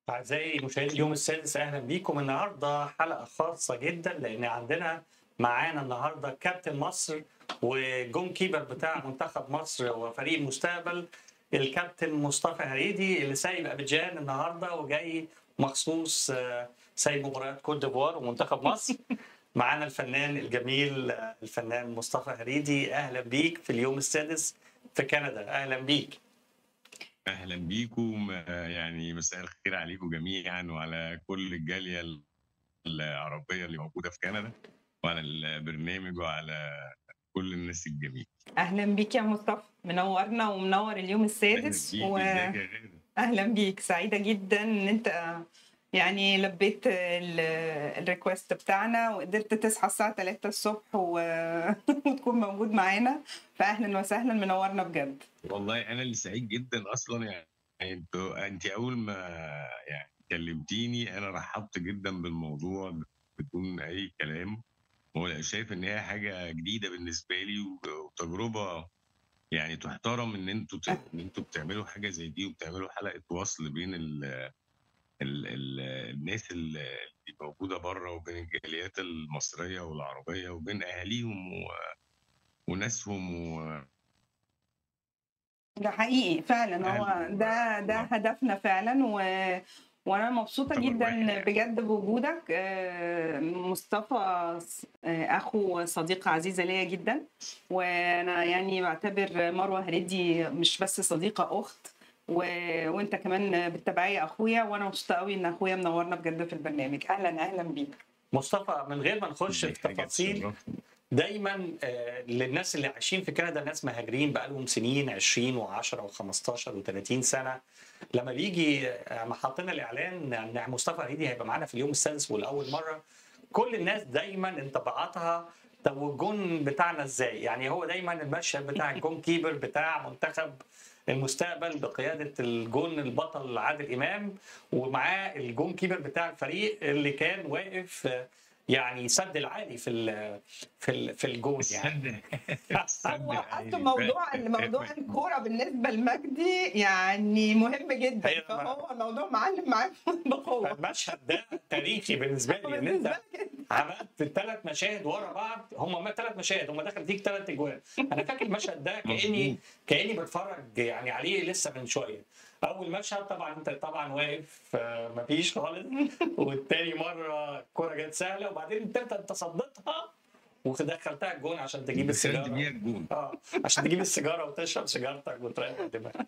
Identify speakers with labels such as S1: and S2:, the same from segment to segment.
S1: أعزائي مشاهدي اليوم السادس أهلا بيكم النهاردة حلقة خاصة جدا لأن عندنا معانا النهاردة كابتن مصر وجون كيبر بتاع منتخب مصر وفريق المستقبل الكابتن مصطفى هريدي اللي سايب أبيجان النهاردة وجاي مخصوص آه، سايب مباريات كوت ديفوار ومنتخب مصر معانا الفنان الجميل آه، الفنان مصطفى هريدي أهلا بيك في اليوم السادس في كندا أهلا بيك
S2: اهلا بيكم آه، يعني مساء الخير عليكم جميعا وعلى كل الجاليه العربيه اللي موجوده في كندا وعلى البرنامج وعلى كل الناس الجميله
S3: اهلا بيك يا مصطفى منورنا ومنور اليوم السادس
S2: أهلاً بيك، ازيك يا غادة؟
S3: واهلا بيك سعيده جدا ان انت يعني لبيت ال- الريكوست بتاعنا وقدرت تصحى الساعه 3 الصبح و... وتكون موجود معانا فاهلا وسهلا منورنا بجد
S2: والله انا اللي سعيد جدا اصلا يعني انتوا انت اول ما يعني كلمتيني انا رحبت جدا بالموضوع بدون اي كلام وشايف ان هي حاجه جديده بالنسبه لي وتجربه يعني تحترم ان انتوا ت- ان انتوا بتعملوا حاجه زي دي وبتعملوا حلقه وصل بين ال ال ال الناس اللي موجوده بره وبين الجاليات المصريه والعربيه وبين اهاليهم و- وناسهم و...
S3: ده حقيقي فعلا هو
S2: أهلاً.
S3: ده ده هدفنا فعلا و وانا مبسوطه
S2: طبعاً
S3: جدا
S2: واحد.
S3: بجد بوجودك آه، مصطفى آه، اخو صديقه عزيزه ليا جدا وانا يعني بعتبر مروه هريدي مش بس صديقه اخت و... وانت كمان بالتبعيه اخويا وانا مبسوطه قوي ان اخويا منورنا بجد في البرنامج اهلا اهلا بيك
S1: مصطفى من غير ما نخش
S2: دي
S1: في
S2: حاجة
S1: تفاصيل
S2: تشرفني.
S1: دايما آه، للناس اللي عايشين في كندا ناس مهاجرين بقالهم سنين 20 و10 و15 و30 سنه لما بيجي آه، ما حطينا الاعلان ان مصطفى هريدي هيبقى معانا في اليوم السادس والاول مره كل الناس دايما انطباعاتها طب والجون بتاعنا ازاي؟ يعني هو دايما المشهد بتاع الجون كيبر بتاع منتخب المستقبل بقياده الجون البطل عادل امام ومعاه الجون كيبر بتاع الفريق اللي كان واقف آه، يعني سد العالي في ال في ال في الجون يعني
S2: تصدق
S3: هو
S2: يعني
S3: اصلا موضوع موضوع الكوره بالنسبه لمجدي يعني مهم جدا
S1: أيوة.
S3: فهو الموضوع معلم معاه بقوه
S1: المشهد ده تاريخي بالنسبه لي ان
S3: بالنسبه
S1: انت
S3: لك انت
S1: عملت ثلاث مشاهد ورا بعض هم ثلاث مشاهد هم دخل فيك ثلاث اجوان انا فاكر المشهد ده كاني
S2: مظبوط.
S1: كاني بتفرج يعني عليه لسه من شويه اول مشهد طبعا انت طبعا واقف آه، مفيش خالص والتاني مره الكوره جت سهله وبعدين التالتة انت صدتها ودخلتها الجون عشان تجيب
S2: دخلت بيها
S1: السيجاره
S2: الجون
S1: اه عشان تجيب السيجاره وتشرب سيجارتك وتريح دماغك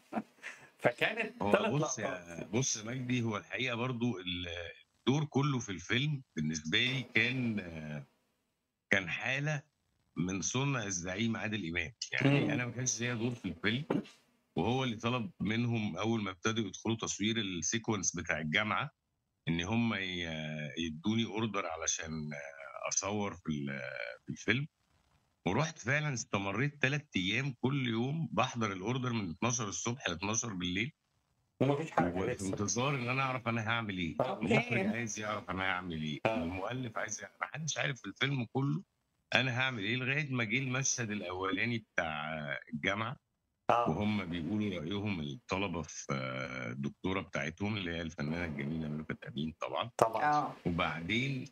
S1: فكانت
S2: هو
S1: ثلاث
S2: بص
S1: لقطات
S2: يا بص يا مجدي هو الحقيقه برضو ال- الدور كله في الفيلم بالنسبه لي كان آه، كان حاله من صنع الزعيم عادل امام يعني
S1: مم.
S2: انا ما كانش ليا دور في الفيلم وهو اللي طلب منهم اول ما ابتدوا يدخلوا تصوير السيكونس بتاع الجامعه ان هم ي- يدوني اوردر علشان آه، اصور في ال- في الفيلم ورحت فعلا استمريت ثلاث ايام كل يوم بحضر الاوردر من 12 الصبح ل 12 بالليل
S1: ومفيش حاجه
S2: وفي
S1: لسه
S2: انتظار ان انا اعرف انا هعمل ايه
S1: أوكي.
S2: المخرج عايز يعرف انا هعمل ايه
S1: آه.
S2: المؤلف عايز يعرف محدش عارف في الفيلم كله انا هعمل ايه لغايه ما جه المشهد الاولاني بتاع الجامعه
S1: اه
S2: وهم بيقولوا رايهم الطلبه في الدكتوره بتاعتهم اللي هي الفنانه الجميله ملكه امين طبعا
S1: طبعا
S3: اه
S2: وبعدين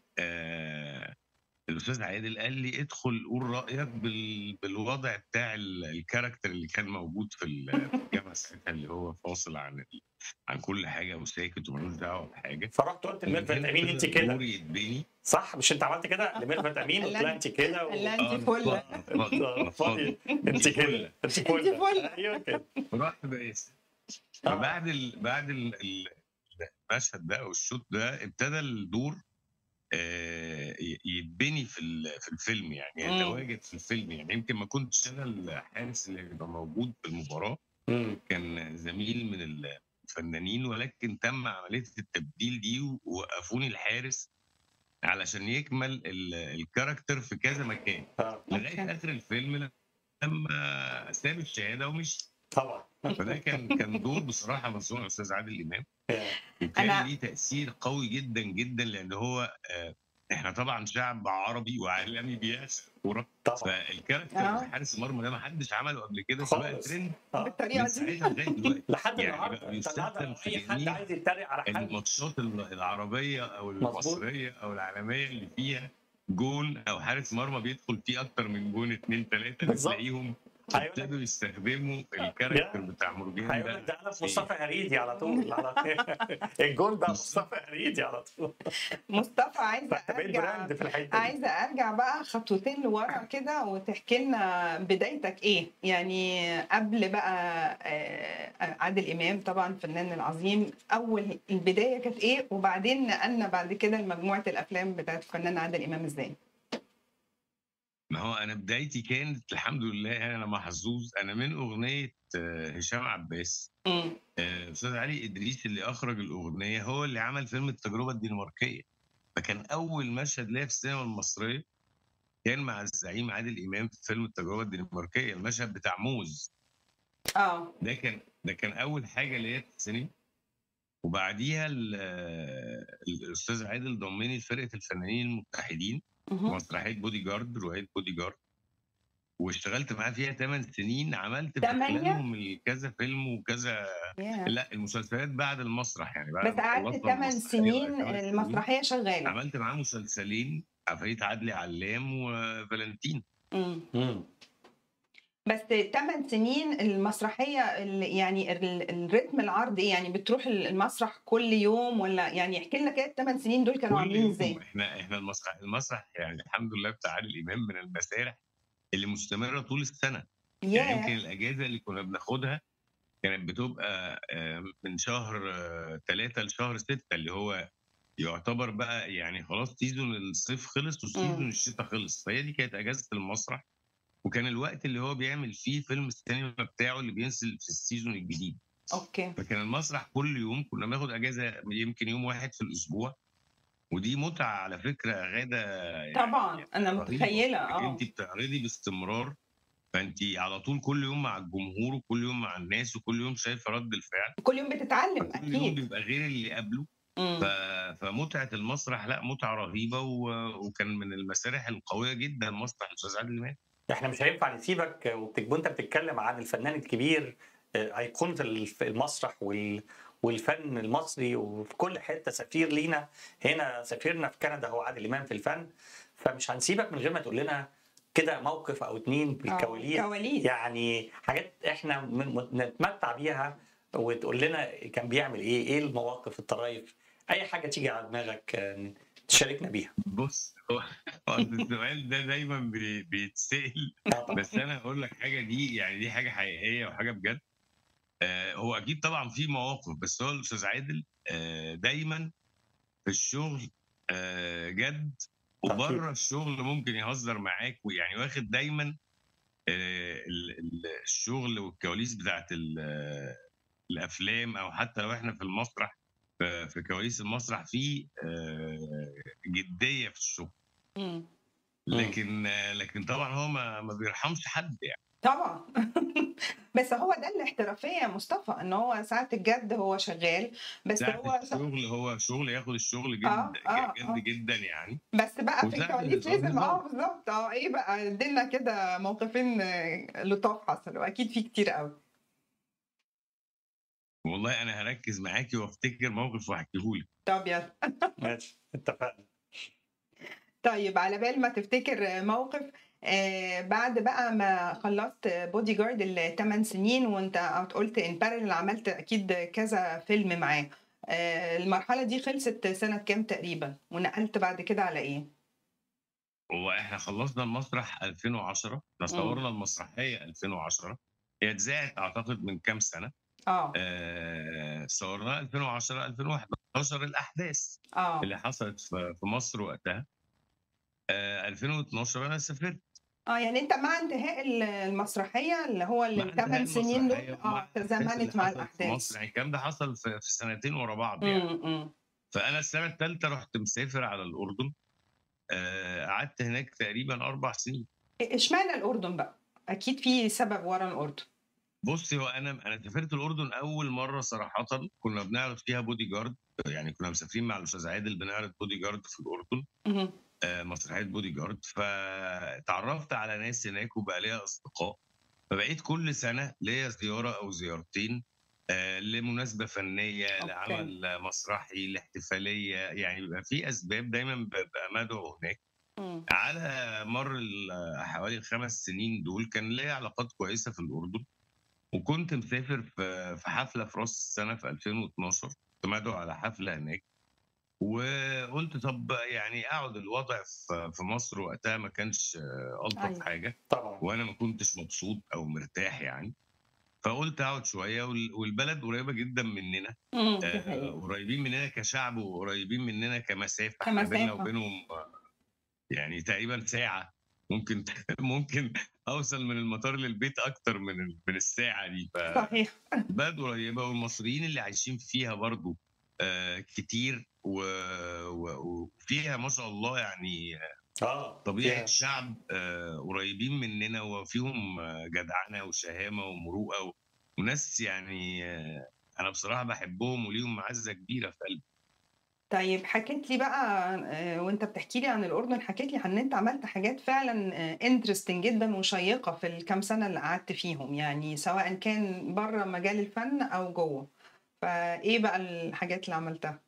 S2: آه الاستاذ عادل قال لي ادخل قول رايك بال... بالوضع بتاع ال- الكاركتر اللي كان موجود في ال- في الجامعه ساعتها اللي هو فاصل عن ال... عن كل حاجه وساكت وملوش دعوه بحاجه
S1: فرحت قلت لميرفت
S2: وهنا
S1: امين انت
S2: ابتدى
S1: كده
S2: دوري يتبني
S1: صح مش انت عملت كده لميرفت امين قلت لها انت كده و...
S3: لا
S2: آه،
S3: انت فل
S2: اتفضل، اتفضل، اتفضل.
S1: انت كده انت فل
S3: أنت فل.
S1: ايوه كده
S2: رحت باسم
S1: آه.
S2: فبعد ال... بعد ال... ال- المشهد ده او الشوط ده ابتدى الدور آه، ي- يتبني في ال- في الفيلم يعني
S3: مم.
S2: يتواجد في الفيلم يعني يمكن ما كنتش انا الحارس اللي هيبقى موجود في المباراه
S1: مم.
S2: كان زميل من الفنانين ولكن تم عمليه التبديل دي ووقفوني الحارس علشان يكمل ال- الكاركتر في كذا مكان
S1: آه.
S2: لغايه
S3: أوكي.
S2: اخر الفيلم لما ساب الشهاده ومشي
S1: طبعا
S2: فده كان كان دور بصراحه مصنوع الاستاذ عادل امام
S1: آه.
S2: وكان
S3: أنا-
S2: ليه تاثير قوي جدا جدا لان هو آه، احنا طبعا شعب عربي وعالمي بيعشق الكوره
S1: طبعا
S2: فالكاركتر
S3: آه.
S2: بتاع حارس المرمى ده ما حدش عمله قبل كده فبقى
S1: خالص.
S2: ترند
S1: آه.
S3: بالطريقه
S2: من
S3: دي
S2: ساعتها لغايه دلوقتي
S1: لحد
S2: يعني
S1: النهارده
S2: بقى
S1: انت النهارده
S2: بيستخدم في
S1: اي حد
S2: جميع
S1: عايز يتريق على حد
S2: الماتشات ال- العربيه او
S1: مظبوط.
S2: المصريه او العالميه اللي فيها جون او حارس مرمى بيدخل فيه اكتر من جون اتنين تلاته
S1: بالظبط.
S2: بتلاقيهم
S1: هيقول لك
S2: ابتدوا يستخدموا الكاركتر بتاع مرجان
S1: هيقول لك
S2: ده
S1: ده انا في مصطفى هريدي على طول على الجول ده مصطفى هريدي على طول
S3: مصطفى عايزه
S1: فانت بقيت
S3: ارجع
S1: براند في الحته دي
S3: عايزه ارجع بقى خطوتين لورا كده وتحكي لنا بدايتك ايه يعني قبل بقى آه، عادل امام طبعا الفنان العظيم اول البدايه كانت ايه وبعدين نقلنا بعد كده لمجموعه الافلام بتاعت الفنان عادل امام ازاي
S2: ما هو انا بدايتي كانت الحمد لله يعني انا محظوظ انا من اغنيه آه، هشام عباس
S3: امم
S2: آه، استاذ علي ادريس اللي اخرج الاغنيه هو اللي عمل فيلم التجربه الدنماركيه فكان اول مشهد ليا في السينما المصريه كان مع الزعيم عادل امام في فيلم التجربه الدنماركيه المشهد بتاع موز
S3: اه
S2: ده كان ده كان اول حاجه ليا في السينما وبعديها ال- الاستاذ عادل ضمني لفرقه الفنانين المتحدين
S3: مهم.
S2: مسرحيه بودي جارد روايه بودي جارد واشتغلت معاه فيها 8 سنين عملت في
S3: تمانية؟
S2: خلالهم كذا فيلم وكذا
S3: ياه.
S2: لا المسلسلات بعد المسرح يعني بعد
S3: بس
S2: ما
S3: قعدت
S2: خلصنا
S3: 8
S2: المسرحية
S3: سنين
S2: وقت خمس
S3: المسرحيه شغاله
S2: عملت معاه مسلسلين عفاريت عدلي علام وفالنتين
S3: امم
S1: مم.
S3: بس 8 سنين المسرحيه ال- يعني ال- الريتم العرض ايه يعني بتروح المسرح كل يوم ولا يعني احكي لنا كده الثمان سنين دول كانوا
S2: كل
S3: عاملين
S2: يوم
S3: ازاي؟
S2: احنا احنا المسرح المسرح يعني الحمد لله بتاع عادل امام من المسارح اللي مستمره طول السنه يعني يمكن
S3: ياه
S2: الاجازه اللي كنا بناخدها كانت بتبقى آه، من شهر ثلاثة لشهر ستة اللي هو يعتبر بقى يعني خلاص سيزون الصيف خلص
S3: مم.
S2: وسيزون الشتاء خلص فهي دي كانت اجازه المسرح وكان الوقت اللي هو بيعمل فيه فيلم السينما بتاعه اللي بينزل في السيزون الجديد
S3: اوكي
S2: فكان المسرح كل يوم كنا بناخد اجازه يمكن يوم واحد في الاسبوع ودي متعه على فكره غاده يعني
S3: طبعا انا
S2: رهيبة.
S3: متخيله اه
S2: انت بتعرضي باستمرار فانت على طول كل يوم مع الجمهور وكل يوم مع الناس وكل يوم شايفه رد الفعل
S3: كل يوم بتتعلم
S2: كل يوم
S3: اكيد
S2: بيبقى غير اللي قبله
S3: مم.
S2: ف... فمتعه المسرح لا متعه رهيبه و... وكان من المسارح القويه جدا مسرح الاستاذ عادل امام
S1: احنا مش هينفع نسيبك وبت- وانت بتتكلم عن الفنان الكبير آه، ايقونه الف- المسرح وال والفن المصري وفي كل حته سفير لينا هنا سفيرنا في كندا هو عادل امام في الفن فمش هنسيبك من غير ما تقول لنا كده موقف او اتنين بالكواليس
S3: كواليس
S1: يعني حاجات احنا من- من- نتمتع بيها وتقول لنا كان بيعمل ايه ايه المواقف الطرايف اي حاجه تيجي على دماغك آه، تشاركنا بيها
S2: بص هو هو السؤال ده دايما بي... بيتسال بس انا هقول لك حاجه دي يعني دي حاجه حقيقيه وحاجه بجد آه هو اكيد طبعا في مواقف بس هو الاستاذ عادل آه دايما في الشغل آه جد وبره الشغل ممكن يهزر معاك ويعني واخد دايما آه ال- ال- الشغل والكواليس بتاعت ال- آه، الافلام او حتى لو احنا في المسرح في في كواليس المسرح في آه، جديه في الشغل
S3: مم.
S2: لكن آه، لكن طبعا هو ما ما بيرحمش حد يعني
S3: طبعا بس هو ده الاحترافيه يا مصطفى ان هو ساعه الجد هو شغال بس
S2: ساعة
S3: هو
S2: الشغل هو شغل ياخد الشغل جد
S3: آه، آه،
S2: جد
S3: آه.
S2: جدا يعني
S3: بس بقى في
S2: وساعة
S3: الكواليس
S2: الهزار
S3: لازم
S2: هزار.
S3: اه بالظبط اه ايه بقى ادينا كده موقفين آه، لطاف حصلوا اكيد في كتير قوي
S2: والله انا هركز معاكي وافتكر موقف واحكيهولك
S3: طب يلا
S1: ماشي اتفقنا
S3: طيب على بال ما تفتكر موقف آه بعد بقى ما خلصت بودي جارد الثمان سنين وانت قلت ان بارل عملت اكيد كذا فيلم معاه آه المرحله دي خلصت سنه كام تقريبا ونقلت بعد كده على ايه
S2: هو احنا خلصنا المسرح 2010 احنا صورنا المسرحيه 2010 هي اتذاعت اعتقد من كام سنه
S3: اه
S2: آه صورناها 2010 2011 الاحداث
S3: اه
S2: اللي حصلت في في مصر وقتها آه 2012 انا سافرت
S3: اه يعني انت مع انتهاء المسرحيه اللي هو
S2: مع انتهاء
S3: الثمان سنين دول
S2: المسرحية ومع
S3: اه
S2: الأحداث
S3: تزامنت
S2: اللي
S3: مع
S2: حصلت في
S3: الاحداث
S2: مصر يعني الكلام ده حصل في, في سنتين ورا بعض يعني
S3: امم
S2: فانا السنه الثالثه رحت مسافر على الاردن آه، قعدت هناك تقريبا اربع سنين
S3: اشمعنى الاردن بقى اكيد في سبب ورا الاردن
S2: بصي هو انا انا سافرت الاردن اول مره صراحه كنا بنعرض فيها بودي جارد يعني كنا مسافرين مع الاستاذ عادل بنعرض بودي جارد في الاردن
S3: مهم.
S2: آه، مسرحيه بودي جارد فتعرفت على ناس هناك وبقى ليا اصدقاء فبقيت كل سنه ليا زياره او زيارتين آه، لمناسبه فنيه
S3: أوكي.
S2: لعمل مسرحي لاحتفاليه يعني بيبقى في اسباب دايما ببقى مدعو هناك
S3: مم.
S2: على مر ال- حوالي الخمس سنين دول كان ليا علاقات كويسه في الاردن وكنت مسافر في في حفله في راس السنه في 2012 كنت مدعو على حفله هناك وقلت طب يعني اقعد الوضع في في مصر وقتها ما كانش آه، الطف
S3: أيوة.
S2: حاجه
S1: طبعا
S2: وانا ما كنتش مبسوط او مرتاح يعني فقلت اقعد شويه وال- والبلد قريبه جدا مننا
S3: مم. دي
S2: آه،
S3: حقيقة.
S2: قريبين مننا كشعب وقريبين مننا كمسافه إحنا بيننا
S3: كمسافة.
S2: وبينهم آه، يعني تقريبا ساعه ممكن ممكن اوصل من المطار للبيت اكتر من ال- من الساعه دي
S3: صحيح
S2: فبلد قريبه والمصريين اللي عايشين فيها برضو آه، كتير و- و- وفيها ما شاء الله يعني
S1: اه
S2: طبيعه
S1: فيها-
S2: الشعب آه، قريبين مننا وفيهم آه، جدعنه وشهامه ومروءه و- وناس يعني آه، انا بصراحه بحبهم وليهم معزه كبيره في قلبي
S3: طيب حكيت لي بقى آه، وانت بتحكي لي عن الاردن حكيت لي عن ان انت عملت حاجات فعلا انترستنج جدا وشيقه في الكام سنه اللي قعدت فيهم يعني سواء كان بره مجال الفن او جوه فايه بقى الحاجات اللي عملتها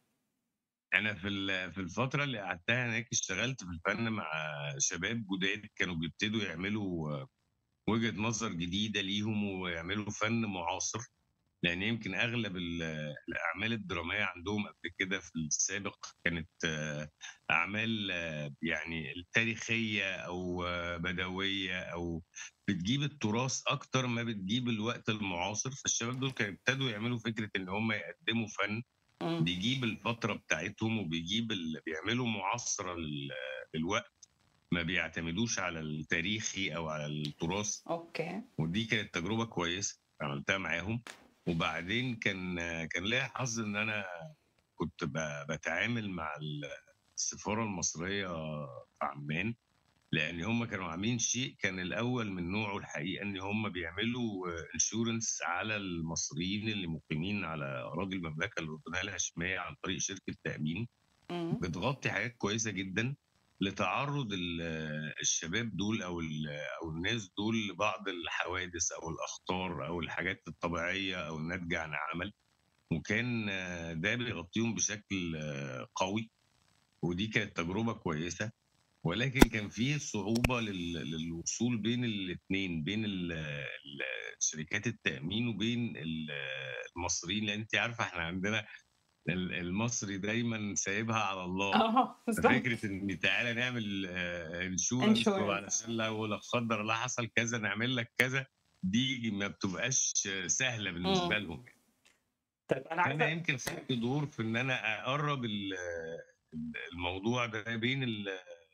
S2: انا في ال- في الفتره اللي قعدتها هناك اشتغلت في الفن مع شباب جداد كانوا بيبتدوا يعملوا آه، وجهه نظر جديده ليهم ويعملوا فن معاصر لان يمكن اغلب ال- الاعمال الدراميه عندهم قبل كده في السابق كانت آه، اعمال آه، يعني تاريخيه او آه، بدويه او بتجيب التراث اكتر ما بتجيب الوقت المعاصر فالشباب دول كانوا ابتدوا يعملوا فكره ان هم يقدموا فن
S3: مم.
S2: بيجيب الفتره بتاعتهم وبيجيب ال... بيعملوا معاصره لل- للوقت ما بيعتمدوش على التاريخي او على التراث
S3: اوكي
S2: ودي كانت تجربه كويسه عملتها معاهم وبعدين كان كان ليا حظ ان انا كنت ب- بتعامل مع السفاره المصريه في عمان لان هم كانوا عاملين شيء كان الاول من نوعه الحقيقه ان هم بيعملوا انشورنس على المصريين اللي مقيمين على اراضي المملكه الاردنيه الهاشميه عن طريق شركه تامين
S3: مم.
S2: بتغطي حاجات كويسه جدا لتعرض ال- الشباب دول او ال- او الناس دول لبعض الحوادث او الاخطار او الحاجات الطبيعيه او الناتجه عن عمل وكان آه، ده بيغطيهم بشكل آه، قوي ودي كانت تجربه كويسه ولكن كان فيه صعوبه لل- للوصول بين الاثنين بين ال- ال- شركات التامين وبين ال- المصريين لان انت عارفه احنا عندنا ال- المصري دايما سايبها على الله
S3: اه بالظبط
S2: فكره ان تعالى نعمل انشورنس
S3: Insurance.
S2: علشان لو لا قدر الله حصل كذا نعمل لك كذا دي ما بتبقاش سهله بالنسبه لهم
S1: طيب انا عايز
S2: انا يمكن خدت دور في ان انا اقرب ال- الموضوع ده بين ال-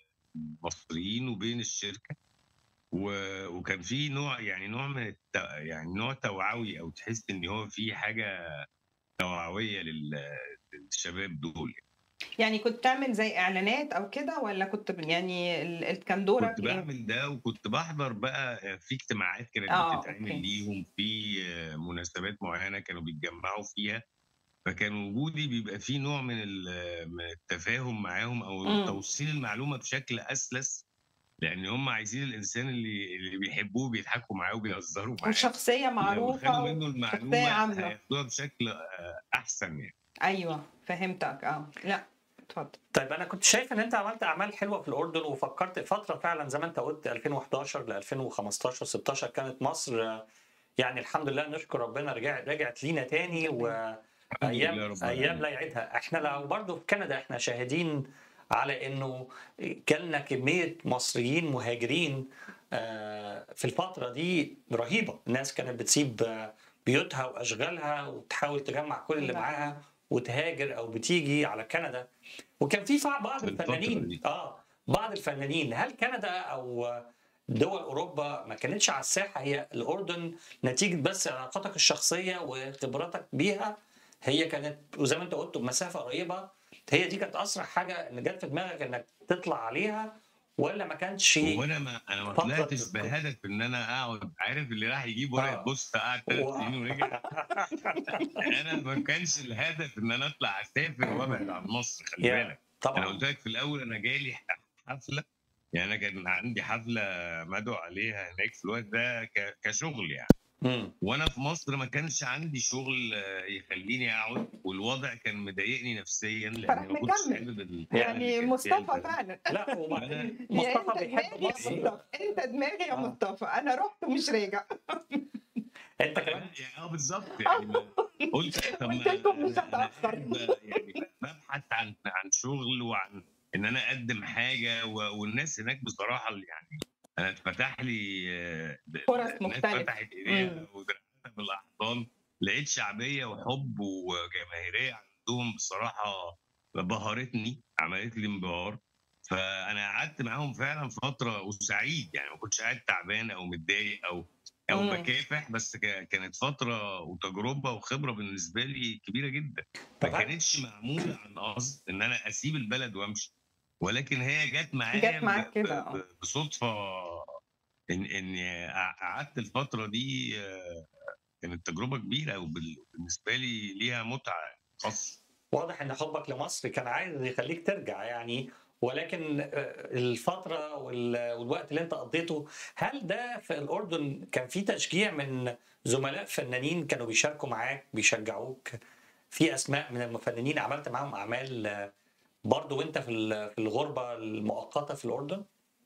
S2: المصريين وبين الشركه و- وكان في نوع يعني نوع من الت... يعني نوع توعوي او تحس ان هو في حاجه توعويه لل- للشباب دول
S3: يعني كنت تعمل زي اعلانات او كده ولا كنت ب- يعني ال- ال- كان دورك
S2: كنت
S3: ايه؟
S2: بعمل ده وكنت بحضر بقى في اجتماعات كانت
S3: آه،
S2: بتتعمل
S3: أوكي.
S2: ليهم في مناسبات معينه كانوا بيتجمعوا فيها فكان وجودي بيبقى فيه نوع من ال- من التفاهم معاهم او
S3: مم.
S2: توصيل المعلومه بشكل اسلس لان هم عايزين الانسان اللي اللي بيحبوه بيضحكوا معاه وبيهزروا معاه
S3: وشخصيه
S2: لو
S3: معروفه
S2: خدوا منه
S3: وشخصيه
S2: المعلومه
S3: عامله
S2: هياخدوها بشكل آه، احسن يعني
S3: ايوه فهمتك اه لا اتفضل
S1: طيب انا كنت شايف ان انت عملت اعمال حلوه في الاردن وفكرت فتره فعلا زي ما انت قلت 2011 ل 2015 16 كانت مصر آه، يعني الحمد لله نشكر ربنا رجع رجعت لينا تاني
S2: لله
S1: وايام
S2: رب
S1: ايام
S2: العالمين.
S1: لا يعيدها احنا لو برضه في كندا احنا شاهدين على انه جالنا كميه مصريين مهاجرين آه، في الفتره دي رهيبه الناس كانت بتسيب آه، بيوتها واشغالها وتحاول تجمع كل اللي
S3: نعم.
S1: معاها وتهاجر او بتيجي على كندا وكان في فع- بعض
S2: في الفترة
S1: الفنانين
S2: دي.
S1: اه بعض الفنانين هل كندا او دول اوروبا ما كانتش على الساحه هي الاردن نتيجه بس علاقاتك الشخصيه وخبراتك بيها هي كانت وزي ما انت قلت بمسافه قريبه هي دي كانت اسرع حاجه ان جت في دماغك انك تطلع عليها ولا ما كانش
S2: وانا ما انا ما
S1: فترة
S2: طلعتش
S1: تذكر.
S2: بهدف ان انا اقعد عارف اللي راح يجيب ورقه
S1: آه.
S2: بوست قعد ثلاث
S1: و-
S2: سنين ورجع انا ما كانش الهدف ان انا اطلع اسافر وابعد عن مصر خلي
S1: يا،
S2: بالك انا
S1: طبعا
S2: قلت لك في الاول انا جالي حفله يعني انا كان عندي حفله مدعو عليها هناك في الوقت ده ك- كشغل يعني
S1: مم.
S2: وانا في مصر ما كانش عندي شغل آه، يخليني اقعد والوضع كان مضايقني نفسيا
S3: فرح
S2: لان ما كنتش
S3: مكمل.
S2: حابب ال-
S3: يعني
S2: اللي كان فيها
S3: مصطفى
S2: البلد.
S3: فعلا
S1: لا وبعدين
S2: أنا-
S3: يا
S1: مصطفى
S3: انت
S1: بيحب
S3: دماغي يا
S1: مصر
S3: مصطفى انت دماغي يا
S1: آه.
S3: مصطفى انا رحت ومش راجع
S1: انت كمان
S2: يعني اه بالظبط يعني ما- قلت طب ما
S3: قلت لكم مش
S2: أنا- أنا
S3: هتأخر.
S2: قاعد ب- يعني ببحث عن عن شغل وعن ان انا اقدم حاجه و- والناس هناك بصراحه اللي يعني انا اتفتح لي آه، ب-
S3: فرص
S2: الناس
S3: مختلفة.
S2: فتحت ايديها
S3: مم.
S2: ودرعتها بالاحضان لقيت شعبيه وحب وجماهيريه عندهم بصراحه بهرتني عملت لي انبهار فانا قعدت معاهم فعلا فتره وسعيد يعني ما كنتش قاعد تعبان او متضايق او او
S3: مم.
S2: بكافح بس ك- كانت فتره وتجربه وخبره بالنسبه لي كبيره جدا ما
S1: طب هل-
S2: كانتش معموله عن قصد ان انا اسيب البلد وامشي ولكن هي جت معايا
S3: جت معاك
S2: ب-
S3: كده،
S2: ب-
S3: آه.
S2: بصدفه ان اني قعدت الفتره دي آه، كانت تجربه كبيره وبالنسبه لي ليها متعه خاصه
S1: واضح ان حبك لمصر كان عايز يخليك ترجع يعني ولكن آه، الفتره وال- والوقت اللي انت قضيته هل ده في الاردن كان في تشجيع من زملاء فنانين كانوا بيشاركوا معاك بيشجعوك في اسماء من المفنانين عملت معاهم اعمال آه، برضو وانت في ال- في الغربه المؤقته في الاردن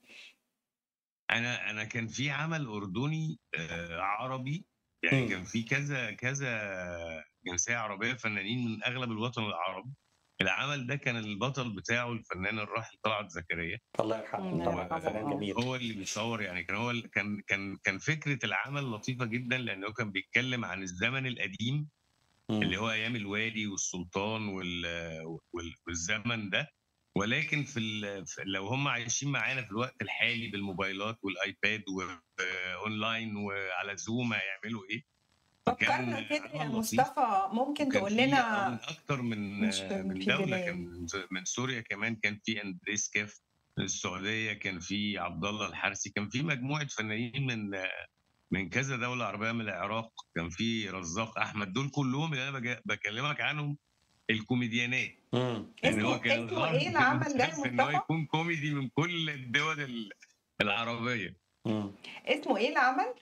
S2: انا انا كان في عمل اردني آه، عربي يعني
S1: مم.
S2: كان في كذا كذا جنسيه عربيه فنانين من اغلب الوطن العربي العمل ده كان البطل بتاعه الفنان الراحل طلعت زكريا
S1: الله يرحمه
S3: الله
S1: طبعا
S3: يرحمه.
S1: فنان جميل
S2: هو اللي بيصور يعني كان هو ال- كان كان كان فكره العمل لطيفه جدا لانه كان بيتكلم عن الزمن القديم
S1: مم.
S2: اللي هو ايام الوالي والسلطان وال وال- والزمن ده ولكن في, ال... في لو هم عايشين معانا في الوقت الحالي بالموبايلات والايباد واونلاين وعلى زوم هيعملوا ايه
S3: فكرنا
S2: كان
S3: كده يا
S2: عمل لطيف.
S3: مصطفى ممكن
S2: وكان
S3: تقول
S2: في- آه،
S3: لنا
S2: من اكتر من
S3: مش
S2: آه، من
S3: في
S2: دوله
S3: بلاد.
S2: كان من ز- من سوريا كمان كان في اندريس كاف من السعوديه كان في عبد الله الحرسي كان في مجموعه فنانين من آه، من كذا دوله عربيه من العراق كان في رزاق احمد دول كلهم اللي انا بج- بكلمك عنهم الكوميديانات
S1: مم.
S2: يعني هو
S3: اسمه
S2: كان
S3: اسمه
S2: الغرض
S3: ايه العمل ده يا
S2: المسلسل ان هو
S3: مصطفى؟
S2: يكون كوميدي من كل الدول ال- العربيه
S1: مم.
S3: اسمه ايه العمل؟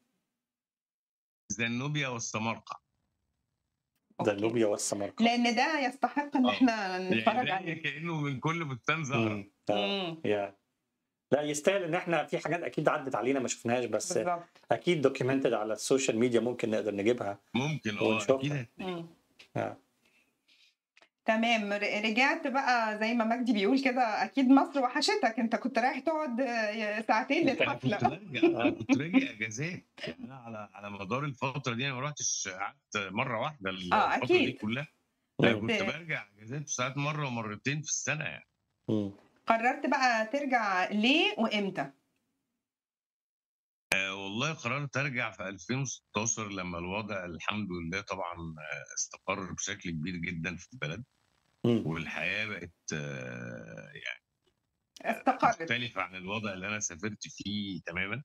S2: زنوبيا والسمارقه
S1: ده اللوبيا والسمرقة
S3: لان ده يستحق ان
S2: آه.
S3: احنا نتفرج
S2: يعني ده
S3: عليه
S2: كانه من كل بستان زهره
S1: مم. آه.
S3: مم.
S1: يا لا يستاهل ان احنا في حاجات اكيد عدت علينا ما شفناهاش بس
S3: بالظبط
S1: اكيد دوكيومنتد على السوشيال ميديا ممكن نقدر نجيبها
S2: ممكن اه
S1: ونشوفها.
S2: اكيد هتلاقي.
S3: مم.
S1: آه.
S3: تمام ر- رجعت بقى زي ما مجدي بيقول كده اكيد مصر وحشتك انت كنت رايح تقعد آه، ساعتين
S1: أنت
S2: انا كنت
S3: للحفله
S2: برجع انا كنت راجع اجازات يعني انا على على مدار الفتره دي انا ما رحتش قعدت مره واحده الفتره دي
S3: أكيد.
S2: كلها انا
S1: مم.
S2: كنت برجع اجازات ساعات مره ومرتين في السنه يعني
S1: مم.
S3: قررت بقى ترجع ليه وامتى؟
S2: أه والله قررت ارجع في 2016 لما الوضع الحمد لله طبعا آه، استقر بشكل كبير جدا في البلد
S1: مم.
S2: والحياه بقت آه، يعني
S3: استقرت
S2: مختلفه عن الوضع اللي انا سافرت فيه تماما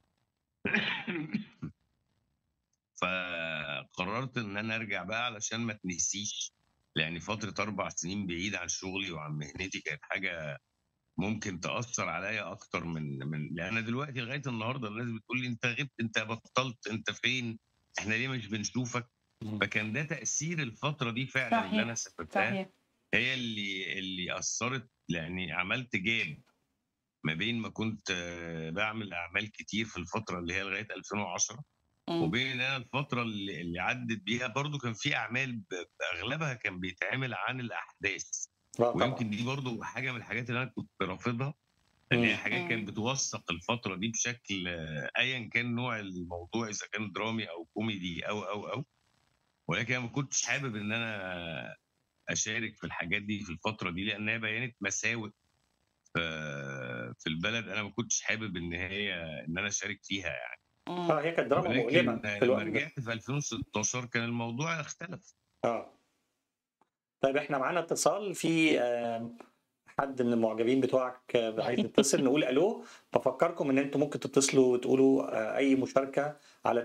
S2: فقررت ان انا ارجع بقى علشان ما تنسيش يعني فتره اربع سنين بعيد عن شغلي وعن مهنتي كانت حاجه ممكن تاثر عليا اكتر من من لان دلوقتي لغايه النهارده الناس بتقول لي انت غبت انت بطلت انت فين احنا ليه مش بنشوفك
S1: مم.
S2: فكان ده تاثير الفتره دي فعلا
S3: صحيح.
S2: اللي انا سافرتها
S3: صحيح
S2: هي اللي اللي اثرت يعني عملت جاب ما بين ما كنت آه، بعمل اعمال كتير في الفتره اللي هي لغايه 2010
S3: مم.
S2: وبين ان انا الفتره اللي, اللي عدت بيها برضو كان في اعمال ب- اغلبها كان بيتعمل عن الاحداث
S1: آه طبعا
S2: ويمكن دي برضو حاجه من الحاجات اللي انا كنت رافضها ان هي
S1: مم.
S2: حاجات
S3: مم.
S2: كانت بتوثق الفتره دي بشكل آه، ايا كان نوع الموضوع اذا كان درامي او كوميدي او او او ولكن أنا ما كنتش حابب ان انا اشارك في الحاجات دي في الفتره دي لانها بينت مساوئ في في البلد انا ما كنتش حابب ان هي ان انا اشارك فيها يعني
S3: مم.
S1: اه هي كانت دراما مؤلمة
S2: ولكن
S1: في
S2: لما
S1: الوقت ده
S2: رجعت في 2016 كان الموضوع اختلف
S1: اه طيب احنا معانا اتصال في آم، حد من المعجبين بتوعك آه، عايز يتصل نقول الو بفكركم ان انتم ممكن تتصلوا وتقولوا آه، اي مشاركه على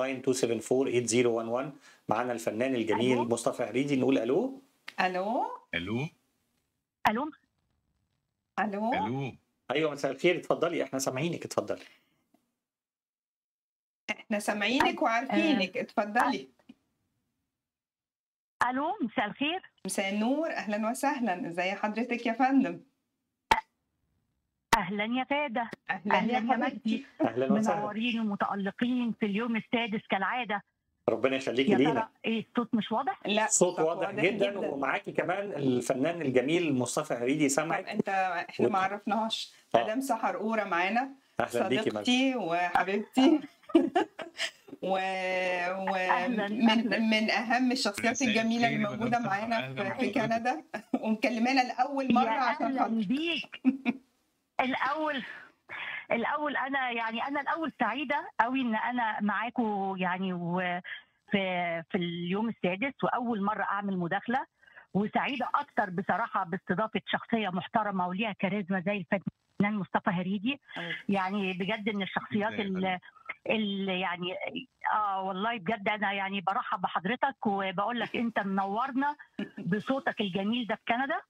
S1: 289 معانا الفنان الجميل
S3: ألو.
S1: مصطفى هريدي نقول الو
S3: الو
S2: الو
S4: الو
S3: الو
S2: الو
S1: ايوه مساء الخير اتفضلي احنا سامعينك اتفضلي
S3: احنا سامعينك وعارفينك اتفضلي
S4: الو مساء الخير
S3: مساء النور اهلا وسهلا ازي حضرتك يا فندم
S4: اهلا يا فاده
S3: اهلا
S4: أهلاً
S3: يا
S4: يا
S3: حبيبتي
S1: اهلا وسهلا
S4: منورين ومتالقين في اليوم السادس كالعاده
S1: ربنا يخليكي
S4: يا
S1: لينا
S4: ترى ايه الصوت مش واضح
S3: لا
S1: صوت
S3: صوتك
S1: واضح جدا ومعاكي كمان الفنان الجميل مصطفى هريدي
S3: طب
S1: سامعك
S3: انت احنا
S1: وت-
S3: ما عرفناهاش
S1: آه.
S3: مدام سحر قوره معانا
S1: اهلا بيكي مجد.
S3: صديقتي وحبيبتي و...
S4: أهلاً،
S3: ومن
S4: أهلاً.
S3: من اهم الشخصيات
S2: مساء
S3: الجميله
S2: الخير
S3: اللي
S2: يا
S3: موجوده
S2: مدام سحر،
S3: معانا
S2: أهلاً
S3: في, في
S2: بحضرتك.
S3: كندا ومكلمانا لاول مره
S4: يا
S3: عشان
S4: اهلا
S3: خاطر
S4: بيك الاول الاول انا يعني انا الاول سعيده قوي ان انا معاكم يعني و في في اليوم السادس واول مره اعمل مداخله وسعيده اكتر بصراحه باستضافه شخصيه محترمه وليها كاريزما زي الفنان مصطفى هريدي يعني بجد من الشخصيات
S2: جدا يا
S4: اللي, اللي يعني اه والله بجد انا يعني برحب بحضرتك وبقول لك انت منورنا بصوتك الجميل ده في كندا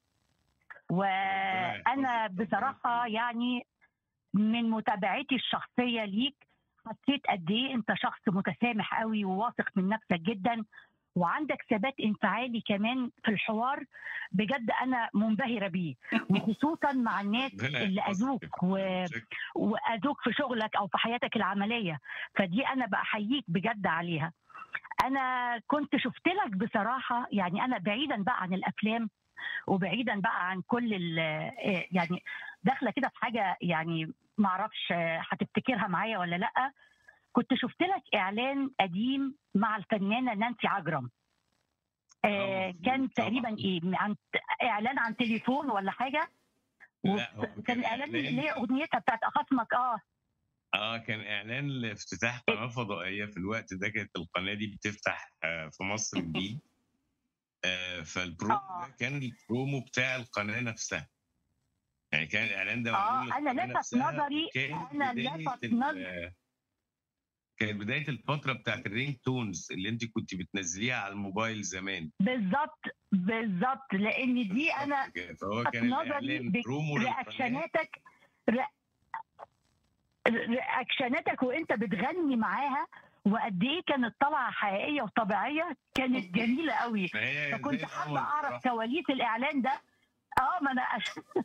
S4: وانا
S2: يحفظك.
S4: بصراحه يعني من متابعتي الشخصيه ليك حسيت قد ايه انت شخص متسامح قوي وواثق من نفسك جدا وعندك ثبات انفعالي كمان في الحوار بجد انا منبهره بيه وخصوصا مع الناس
S2: ربنا
S4: اللي
S2: يحفظك.
S4: اذوك و...
S2: شكراً.
S4: واذوك في شغلك او في حياتك العمليه فدي انا بحييك بجد عليها انا كنت شفت لك بصراحه يعني انا بعيدا بقى عن الافلام وبعيدا بقى عن كل ال يعني داخله كده في حاجه يعني ما اعرفش هتفتكرها معايا ولا لا كنت شفت لك اعلان قديم مع الفنانه نانسي عجرم
S2: آه،
S4: آه
S2: مظبوط،
S4: كان
S2: طبعاً.
S4: تقريبا ايه عن اعلان عن تليفون ولا حاجه
S2: لا، هو
S4: كان
S2: كان
S4: اعلان
S2: إعلان-
S4: اللي هي اغنيتها بتاعت اخصمك اه
S2: اه كان اعلان لافتتاح قناه فضائيه في الوقت ده كانت القناه دي بتفتح آه، في مصر جديد آه، فالبرومو
S4: آه.
S2: ده كان البرومو بتاع القناه نفسها يعني كان الاعلان ده
S4: آه،
S2: معمول
S4: أنا
S2: للقناة
S4: لفت
S2: نفسها،
S4: نظري-
S2: وكان
S4: أنا
S2: بداية
S4: لفت
S2: ال-
S4: نظري-
S2: كانت بدايه الفتره بتاعت الرينج تونز اللي انت كنت بتنزليها على الموبايل زمان
S4: بالظبط بالظبط لان دي انا
S2: بالظبط كده. فهو
S4: لفت
S2: كان
S4: نظري
S2: الاعلان
S4: ب-
S2: برومو للقناه
S4: رياكشناتك ري- رياكشناتك وانت بتغني معاها وقد ايه كانت طالعه حقيقيه وطبيعيه كانت جميله قوي
S2: ما هي
S4: فكنت
S2: زي
S4: حابه
S2: القمر
S4: اعرف
S2: بصراحة.
S4: كواليس الاعلان ده اه ما انا أش...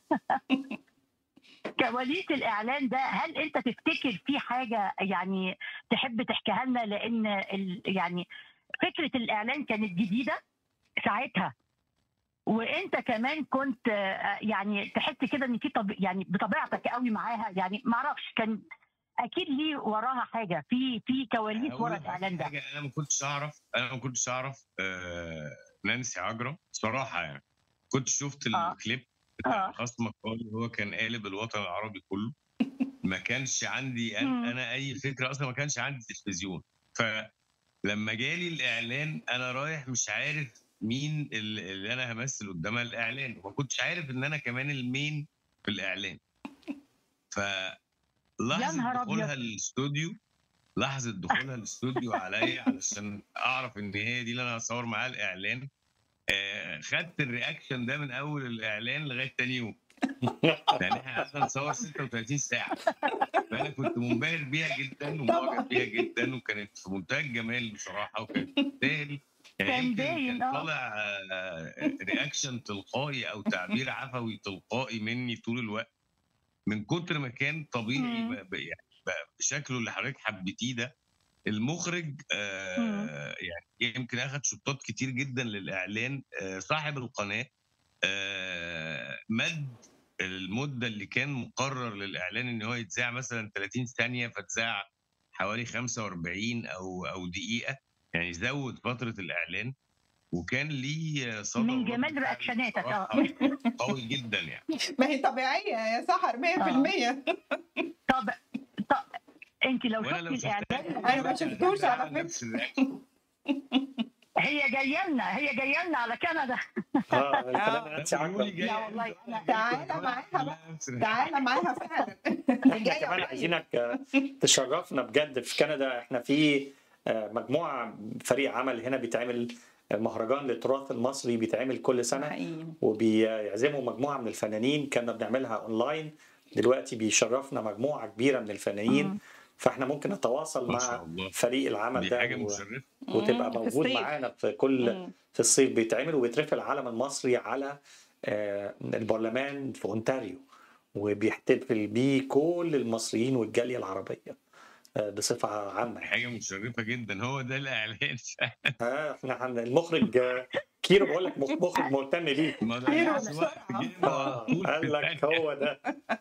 S4: كواليس الاعلان ده هل انت تفتكر في حاجه يعني تحب تحكيها لنا لان ال... يعني فكره الاعلان كانت جديده ساعتها وانت كمان كنت آه، يعني تحس كده ان في طب... يعني بطبيعتك قوي معاها يعني ما اعرفش كان اكيد ليه وراها حاجه في في كواليس
S2: أقول
S4: ورا
S2: لك
S4: الاعلان ده
S2: حاجة انا ما كنتش اعرف انا ما كنتش اعرف آه نانسي عجرم صراحه يعني كنت شفت
S4: آه.
S2: الكليب بتاع
S4: آه.
S2: خصمك هو اللي هو كان قالب الوطن العربي كله ما كانش عندي أنا,
S4: مم.
S2: انا اي فكره اصلا ما كانش عندي تلفزيون فلما جالي الاعلان انا رايح مش عارف مين اللي اللي انا همثل قدامها الاعلان وما كنتش عارف ان انا كمان المين في الاعلان ف لحظه
S4: نهار
S2: دخولها
S4: أبيض.
S2: الاستوديو لحظه دخولها الاستوديو عليا علشان اعرف ان هي دي اللي انا هصور معاها الاعلان آه خدت الرياكشن ده من اول الاعلان لغايه تاني يوم يعني احنا قعدنا نصور 36 ساعه فانا كنت منبهر بيها جدا ومعجب بيها جدا وكانت في منتهى الجمال بصراحه وكانت تستاهل يعني
S4: كان
S2: يمكن
S4: باين،
S2: كان
S4: آه.
S2: طالع آه، رياكشن تلقائي او تعبير عفوي تلقائي مني طول الوقت من كتر ما كان طبيعي
S4: مم.
S2: ب- ب- يعني ب- بشكله اللي حضرتك حبيتيه ده المخرج آه
S4: مم.
S2: يعني يمكن اخذ شطات كتير جدا للاعلان آه صاحب القناه آه مد المده اللي كان مقرر للاعلان ان هو يتذاع مثلا 30 ثانيه فتذاع حوالي 45 او او دقيقه يعني زود فتره الاعلان وكان ليه صدى
S4: من
S2: ورد
S4: جمال
S2: فعل
S4: رياكشناتك، اه.
S2: بصراحة قوي جدا يعني
S3: ما هي طبيعيه يا سحر 100%
S4: طب طب انت لو
S2: وانا لو
S4: شفتي الاعلان
S3: أنا ما شفتوش على فكرة.
S2: نفس الرياكشن.
S4: هي جايه لنا هي جايه لنا على كندا
S1: اه الفنانه نانسي
S2: قولوا لي
S1: عجرم
S2: جاي
S4: لا والله أنا-
S3: تعالى معاها بقى. تعالى معاها فعلا
S1: احنا
S3: جاية
S1: كمان
S3: قريب.
S1: عايزينك آه، تشرفنا بجد في كندا احنا في آه، مجموعه فريق عمل هنا بيتعمل مهرجان للتراث المصري بيتعمل كل سنه
S3: حقيقي
S1: وبيعزموا مجموعه من الفنانين كنا بنعملها اونلاين دلوقتي بيشرفنا مجموعه كبيره من الفنانين
S4: مم.
S1: فاحنا ممكن نتواصل
S2: ما شاء
S1: مع
S2: الله
S1: فريق العمل
S2: دي
S1: ده
S2: حاجه
S1: و...
S2: مشرفه
S1: وتبقى
S3: مم، في
S1: موجود
S3: الصيف.
S1: معانا في كل
S3: مم.
S1: في الصيف بيتعمل وبيترفع العلم المصري على آه، البرلمان في اونتاريو وبيحتفل بيه كل المصريين والجاليه العربيه آه، بصفه عامه
S2: دي
S1: يعني.
S2: حاجه مشرفه جدا هو ده الاعلان
S1: ها احنا عن المخرج آه، كيرو بقول لك مخ- مخرج مهتم بيك
S2: ما
S3: أيوة،
S2: ضيعش وقت
S3: بسرعة.
S2: جدا
S1: آه،
S2: على طول
S1: قال
S2: في
S1: لك
S2: الثانية.
S1: هو ده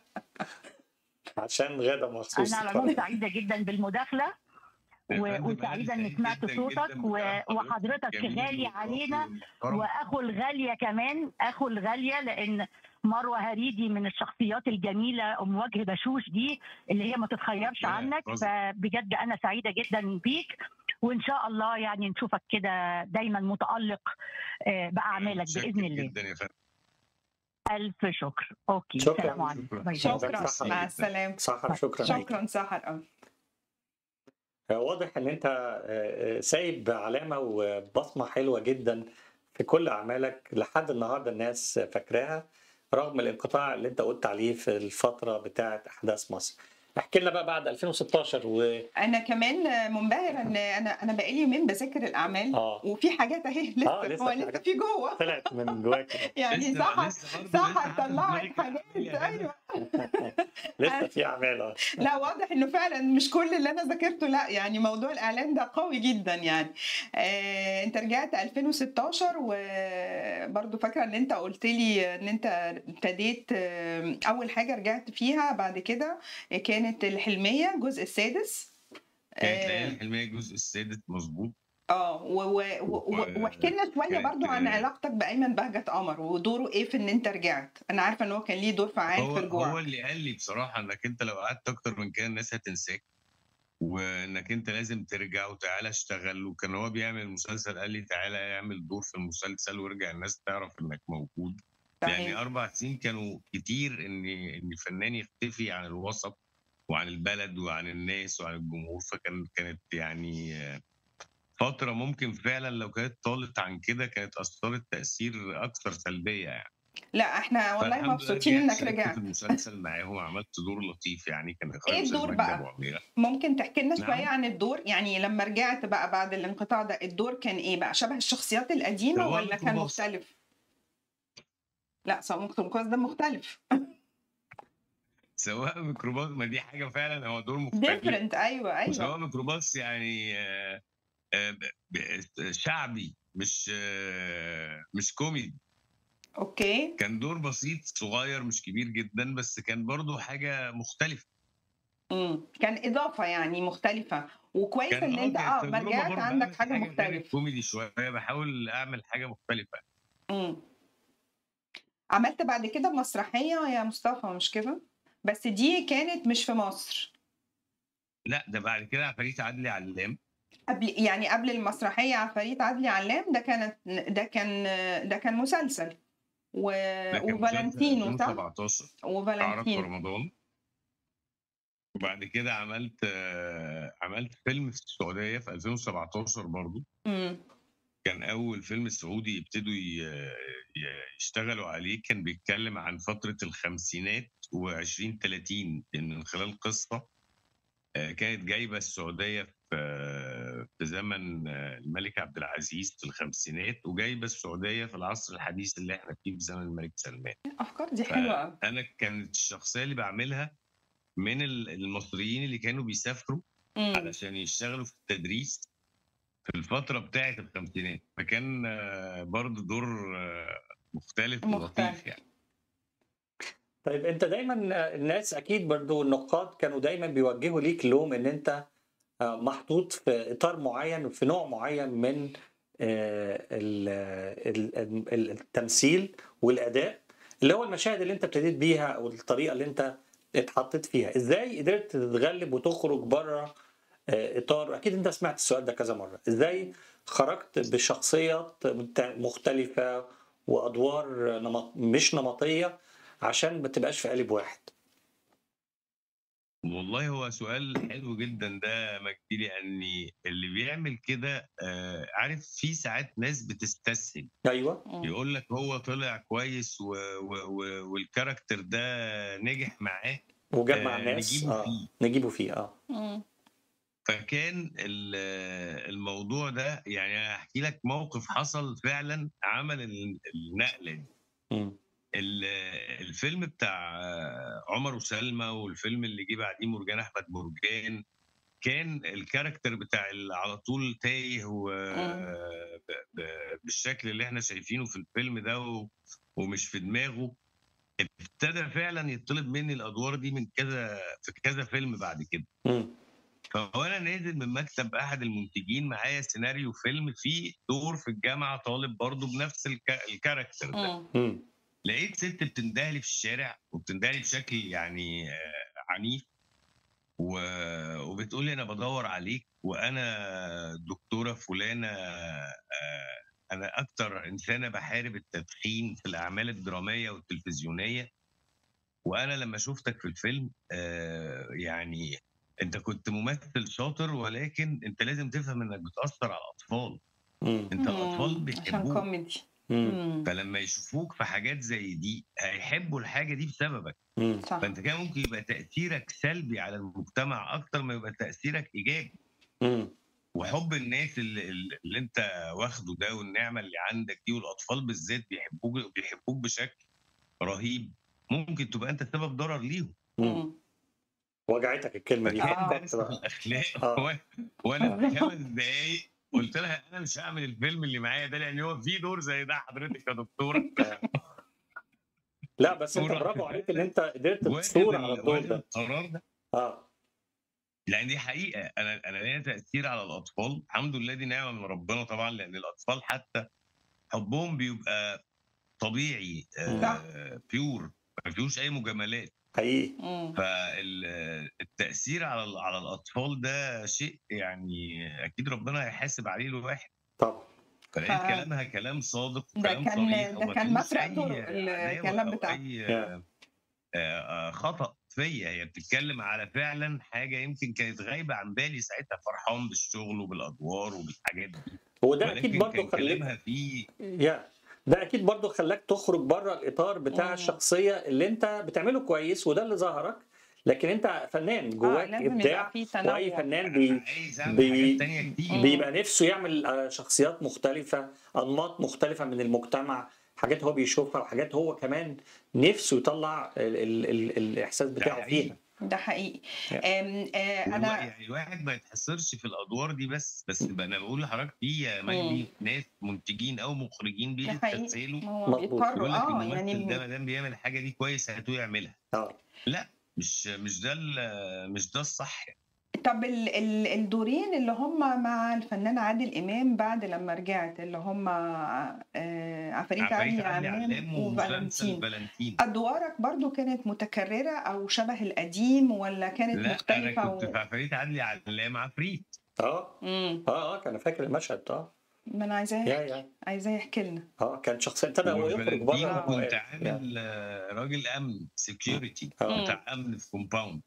S1: عشان غدا مخصوص
S4: انا على العموم سعيده جدا بالمداخله
S2: يا
S4: و-
S2: فندم،
S4: وسعيدة
S2: أنا
S4: إني سمعت
S2: جداً
S4: صوتك
S2: جداً
S4: و-
S2: بكلام
S4: وحضرتك
S2: جميل
S4: غالي
S2: وراقي
S4: علينا
S2: ومحترم.
S4: واخو الغاليه كمان اخو الغاليه لان مروه هريدي من الشخصيات الجميله ام وجه بشوش دي اللي هي ما تتخيرش
S2: ربنا
S4: عنك
S2: يحفظك.
S4: فبجد انا سعيده جدا بيك وان شاء الله يعني نشوفك كده دايما متالق آه، باعمالك
S2: متشكر
S4: باذن الله
S2: جدا يا فندم
S4: الف شكر اوكي
S1: شكراً.
S4: سلام عليكم
S2: شكراً.
S4: باي باي.
S3: شكرا
S1: صح
S3: مع
S2: جداً.
S3: السلامه
S1: سحر شكرا ليك.
S3: شكرا سحر قوي
S1: واضح ان انت آه، آه، سايب علامه وبصمه حلوه جدا في كل اعمالك لحد النهارده الناس فاكراها رغم الانقطاع اللي انت قلت عليه في الفتره بتاعه احداث مصر. احكي لنا بقى بعد 2016 و
S3: انا كمان منبهره ان انا انا بقالي يومين بذاكر الاعمال
S1: اه
S3: وفي حاجات اهي لسه
S1: آه، لسه
S3: هو
S1: في
S3: لسه
S1: حاجات.
S3: في جوه
S1: طلعت من جواك
S3: يعني
S2: لسه-
S3: سحر
S2: لسه برضه
S3: سحر
S2: لسه
S3: طلعت
S2: حضرتك
S3: حاجات
S2: يا
S3: ايوه
S1: لسه في اعمال اه
S3: لا واضح انه فعلا مش كل اللي انا ذاكرته لا يعني موضوع الاعلان ده قوي جدا يعني آه انت رجعت 2016 وبرضه فاكره ان انت قلت لي ان انت ابتديت آه اول حاجه رجعت فيها بعد كده كانت الحلميه الجزء السادس
S2: كانت
S3: آه،
S2: ليالي الحلميه الجزء السادس مظبوط
S3: اه و- و- و- و- واحكي لنا شويه
S2: كانت-
S3: برضو عن علاقتك بايمن بهجت قمر ودوره ايه في ان انت رجعت انا عارفه ان هو كان ليه دور فعال
S2: هو
S3: في الرجوع
S2: هو اللي قال لي بصراحه انك انت لو قعدت اكتر من كده الناس هتنساك وانك انت لازم ترجع وتعالى اشتغل وكان هو بيعمل مسلسل قال لي تعالى اعمل دور في المسلسل وارجع الناس تعرف انك موجود يعني
S3: تمام
S2: اربع سنين كانوا كتير ان ان الفنان يختفي عن الوسط وعن البلد وعن الناس وعن الجمهور فكان كانت يعني آه، فتره ممكن فعلا لو كانت طالت عن كده كانت اثرت تاثير اكثر سلبيه يعني
S3: لا احنا والله
S2: فالحمد لله
S3: مبسوطين
S2: رجعت
S3: انك
S2: شاركت
S3: رجعت
S2: في المسلسل معاهم عملت دور لطيف يعني كان اخراج
S3: إيه
S2: أستاذ
S3: الدور
S2: مجدي
S3: بقى؟
S2: أبو عميرة.
S3: ممكن تحكي لنا
S2: نعم.
S3: شويه عن الدور يعني لما رجعت بقى بعد الانقطاع ده الدور كان ايه بقى شبه الشخصيات القديمه
S2: هو
S3: ولا كان
S2: ميكروباص.
S3: مختلف لا سواء ميكروباص ده مختلف
S2: سواء ميكروباص ما دي حاجه فعلا هو دور مختلف
S3: ديفرنت ايوه
S2: وسواء
S3: ايوه
S2: ميكروباص يعني آه، آه، ب- ب- شعبي مش آه، مش كوميدي
S3: اوكي
S2: كان دور بسيط صغير مش كبير جدا بس كان برضو حاجه مختلفه
S3: امم كان اضافه يعني مختلفه وكويس
S2: كان
S3: ان انت
S2: كانت
S3: اه ما
S2: تجربة
S3: رجعت
S2: برضو
S3: عندك
S2: أعمل
S3: حاجه
S2: غير
S3: مختلفه
S2: الكوميدي شويه بحاول اعمل حاجه مختلفه
S3: امم عملت بعد كده مسرحيه يا مصطفى مش كده بس دي كانت مش في مصر
S2: لا ده بعد كده عفاريت عدلي علام
S3: قبل يعني قبل المسرحيه عفاريت عدلي علام ده كانت ده كان ده كان مسلسل و...
S2: ده كان
S3: وفالنتينو صح
S2: 2017 عرض في
S3: وفالنتينو
S2: رمضان وبعد كده عملت آه، عملت فيلم في السعوديه في 2017 برضو
S3: امم
S2: كان اول فيلم سعودي يبتدوا ي- ي- يشتغلوا عليه كان بيتكلم عن فتره الخمسينات و20 30 من خلال قصه آه، كانت جايبه السعوديه في آه، في زمن آه، الملك عبد العزيز في الخمسينات وجايبه السعوديه في العصر الحديث اللي احنا فيه في زمن الملك سلمان
S3: الافكار دي حلوه قوي
S2: انا كانت الشخصيه اللي بعملها من ال- المصريين اللي كانوا بيسافروا
S3: امم
S2: علشان يشتغلوا في التدريس في الفترة بتاعة الخمسينات فكان آه، برضه دور آه، مختلف
S3: مختلف.
S2: ولطيف يعني
S1: طيب انت دايما الناس اكيد برضو النقاد كانوا دايما بيوجهوا ليك لوم ان انت آه، محطوط في اطار معين في نوع معين من آه، ال- ال- ال- التمثيل والاداء اللي هو المشاهد اللي انت ابتديت بيها او الطريقه اللي انت اتحطيت فيها ازاي قدرت تتغلب وتخرج بره آه، اطار اكيد انت سمعت السؤال ده كذا مره ازاي خرجت بشخصيات مت- مختلفه وادوار نمط مش نمطيه عشان ما تبقاش في قالب واحد
S2: والله هو سؤال حلو جدا ده مجدي لاني اللي بيعمل كده آه، عارف في ساعات ناس بتستسهل
S1: ايوه
S3: مم.
S2: يقول لك هو طلع كويس و... و... و... والكاركتر ده نجح معاه
S1: وجاب مع
S2: آه،
S1: الناس
S2: نجيبه
S1: اه
S2: فيه.
S1: نجيبه فيه اه
S3: مم.
S2: فكان ال- الموضوع ده يعني هحكي لك موقف حصل فعلا عمل ال- النقله دي
S1: مم.
S2: ال- الفيلم بتاع عمر وسلمى والفيلم اللي جه بعديه مرجان احمد مرجان كان الكاركتر بتاع اللي على طول تايه و ب- ب- بالشكل اللي احنا شايفينه في الفيلم ده و- ومش في دماغه ابتدى فعلا يطلب مني الادوار دي من كذا في كذا فيلم بعد كده
S1: مم.
S2: فانا نازل من مكتب احد المنتجين معايا سيناريو فيلم فيه دور في الجامعه طالب برضه بنفس الك... الكاركتر ده
S3: مم.
S1: مم.
S2: لقيت ست بتندهلي في الشارع وبتندهلي بشكل يعني آه، عنيف و... وبتقولي انا بدور عليك وانا دكتوره فلانه آه، انا اكتر انسانه بحارب التدخين في الاعمال الدراميه والتلفزيونيه وانا لما شفتك في الفيلم آه، يعني انت كنت ممثل شاطر ولكن انت لازم تفهم انك بتاثر على الاطفال
S1: مم.
S2: انت
S3: مم.
S2: الاطفال
S3: عشان
S2: بيحبوك
S3: كوميدي
S1: مم.
S3: مم.
S2: فلما يشوفوك في حاجات زي دي هيحبوا الحاجه دي بسببك
S1: مم.
S3: صح
S2: فانت كان ممكن يبقى تاثيرك سلبي على المجتمع اكتر ما يبقى تاثيرك ايجابي
S1: مم.
S2: وحب الناس اللي, اللي انت واخده ده والنعمه اللي عندك دي والاطفال بالذات بيحبوك بيحبوك بشكل رهيب ممكن تبقى انت سبب ضرر ليهم
S1: مم.
S3: مم.
S1: وجعتك الكلمه دي
S2: فكان
S3: آه.
S2: درس في الاخلاق
S1: آه.
S2: و- وانا في خمس دقايق قلت لها انا مش هعمل الفيلم اللي معايا ده لان هو في دور زي ده حضرتك يا دكتوره
S1: لا بس انت
S2: صورة.
S1: برافو عليك ان انت قدرت
S2: واخد
S1: تصور على
S2: ال-
S1: الدور
S2: واخد
S1: ده
S2: القرار ده
S1: اه
S2: لان دي حقيقه انا انا ليا تاثير على الاطفال الحمد لله دي نعمه من ربنا طبعا لان الاطفال حتى حبهم بيبقى طبيعي
S3: صح.
S2: آه بيور ما فيهوش اي مجاملات
S1: حقيقي
S3: مم.
S2: فالتاثير على ال- على الاطفال ده شيء يعني اكيد ربنا هيحاسب عليه الواحد
S1: طبعا
S2: فلقيت
S3: ف-
S2: كلامها كلام صادق
S3: ده
S2: وكلام
S3: كان-
S2: صريح
S3: ده
S2: وما
S3: كان
S2: فيهوش
S3: مفرق
S2: أي
S3: طرق الكلام
S2: عداوة أو
S3: بتاعك.
S2: أي آه، آه، خطأ فيا هي بتتكلم على فعلا حاجة يمكن كانت غايبة عن بالي ساعتها فرحان بالشغل وبالأدوار وبالحاجات دي
S1: وده اكيد
S2: ولكن
S1: برضه
S2: كان
S1: خليك
S2: كلامها فيه
S1: يا ده اكيد برضه خلاك تخرج بره الاطار بتاع
S3: مم.
S1: الشخصيه اللي انت بتعمله كويس وده اللي ظهرك لكن انت فنان
S3: اه
S1: جواك
S3: لازم
S1: ابداع
S3: يبقى في تنوع
S1: واي فنان
S2: أنا
S1: بي
S2: عايز أعمل
S1: بي-
S2: حاجات تانية كتير
S1: بيبقى نفسه يعمل آه، شخصيات مختلفة أنماط مختلفة من المجتمع حاجات هو بيشوفها وحاجات هو كمان نفسه يطلع ال ال ال الإحساس
S2: ده
S1: بتاعه
S2: حقيقي.
S1: فيها
S3: ده حقيقي
S1: يا.
S3: أم، آه،
S2: والوا-
S3: انا
S2: يعني الواحد ما يتحصرش في الادوار دي بس بس بقى انا بقول لحضرتك في يا
S3: مم.
S2: مجدي ناس منتجين او مخرجين
S3: ده حقيقي
S2: بيستسهلوا
S3: هو
S1: مظبوط.
S3: بيضطروا
S2: يقول لك
S3: اه
S2: الممثل ده
S3: يعني
S2: ما دام بيعمل الحاجه دي كويس هاتوه يعملها
S1: اه
S2: مش مش ده ال- مش ده الصح يعني.
S3: طب ال ال الدورين اللي هم مع الفنان عادل امام بعد لما رجعت اللي هم آه، عفاريت علي
S2: عفاريت علي
S3: علام
S2: علام ومسلسل
S3: وفالنتين
S2: فالنتين
S3: ادوارك برضو كانت متكرره او شبه القديم ولا كانت
S2: لا انا
S3: مختلفه
S2: كنت في عفاريت عدلي علام عفريت
S1: اه
S3: امم
S1: اه اه كان فاكر المشهد اه
S3: ما انا عايزاه
S1: يا يا
S3: عايزاه يحكي لنا
S1: اه كان شخصيا ابتدى هو يخرج
S2: وفالنتين
S1: بره
S2: كنت
S1: المواد.
S2: عامل آه، راجل امن سكيورتي
S1: آه.
S2: بتاع امن في كومباوند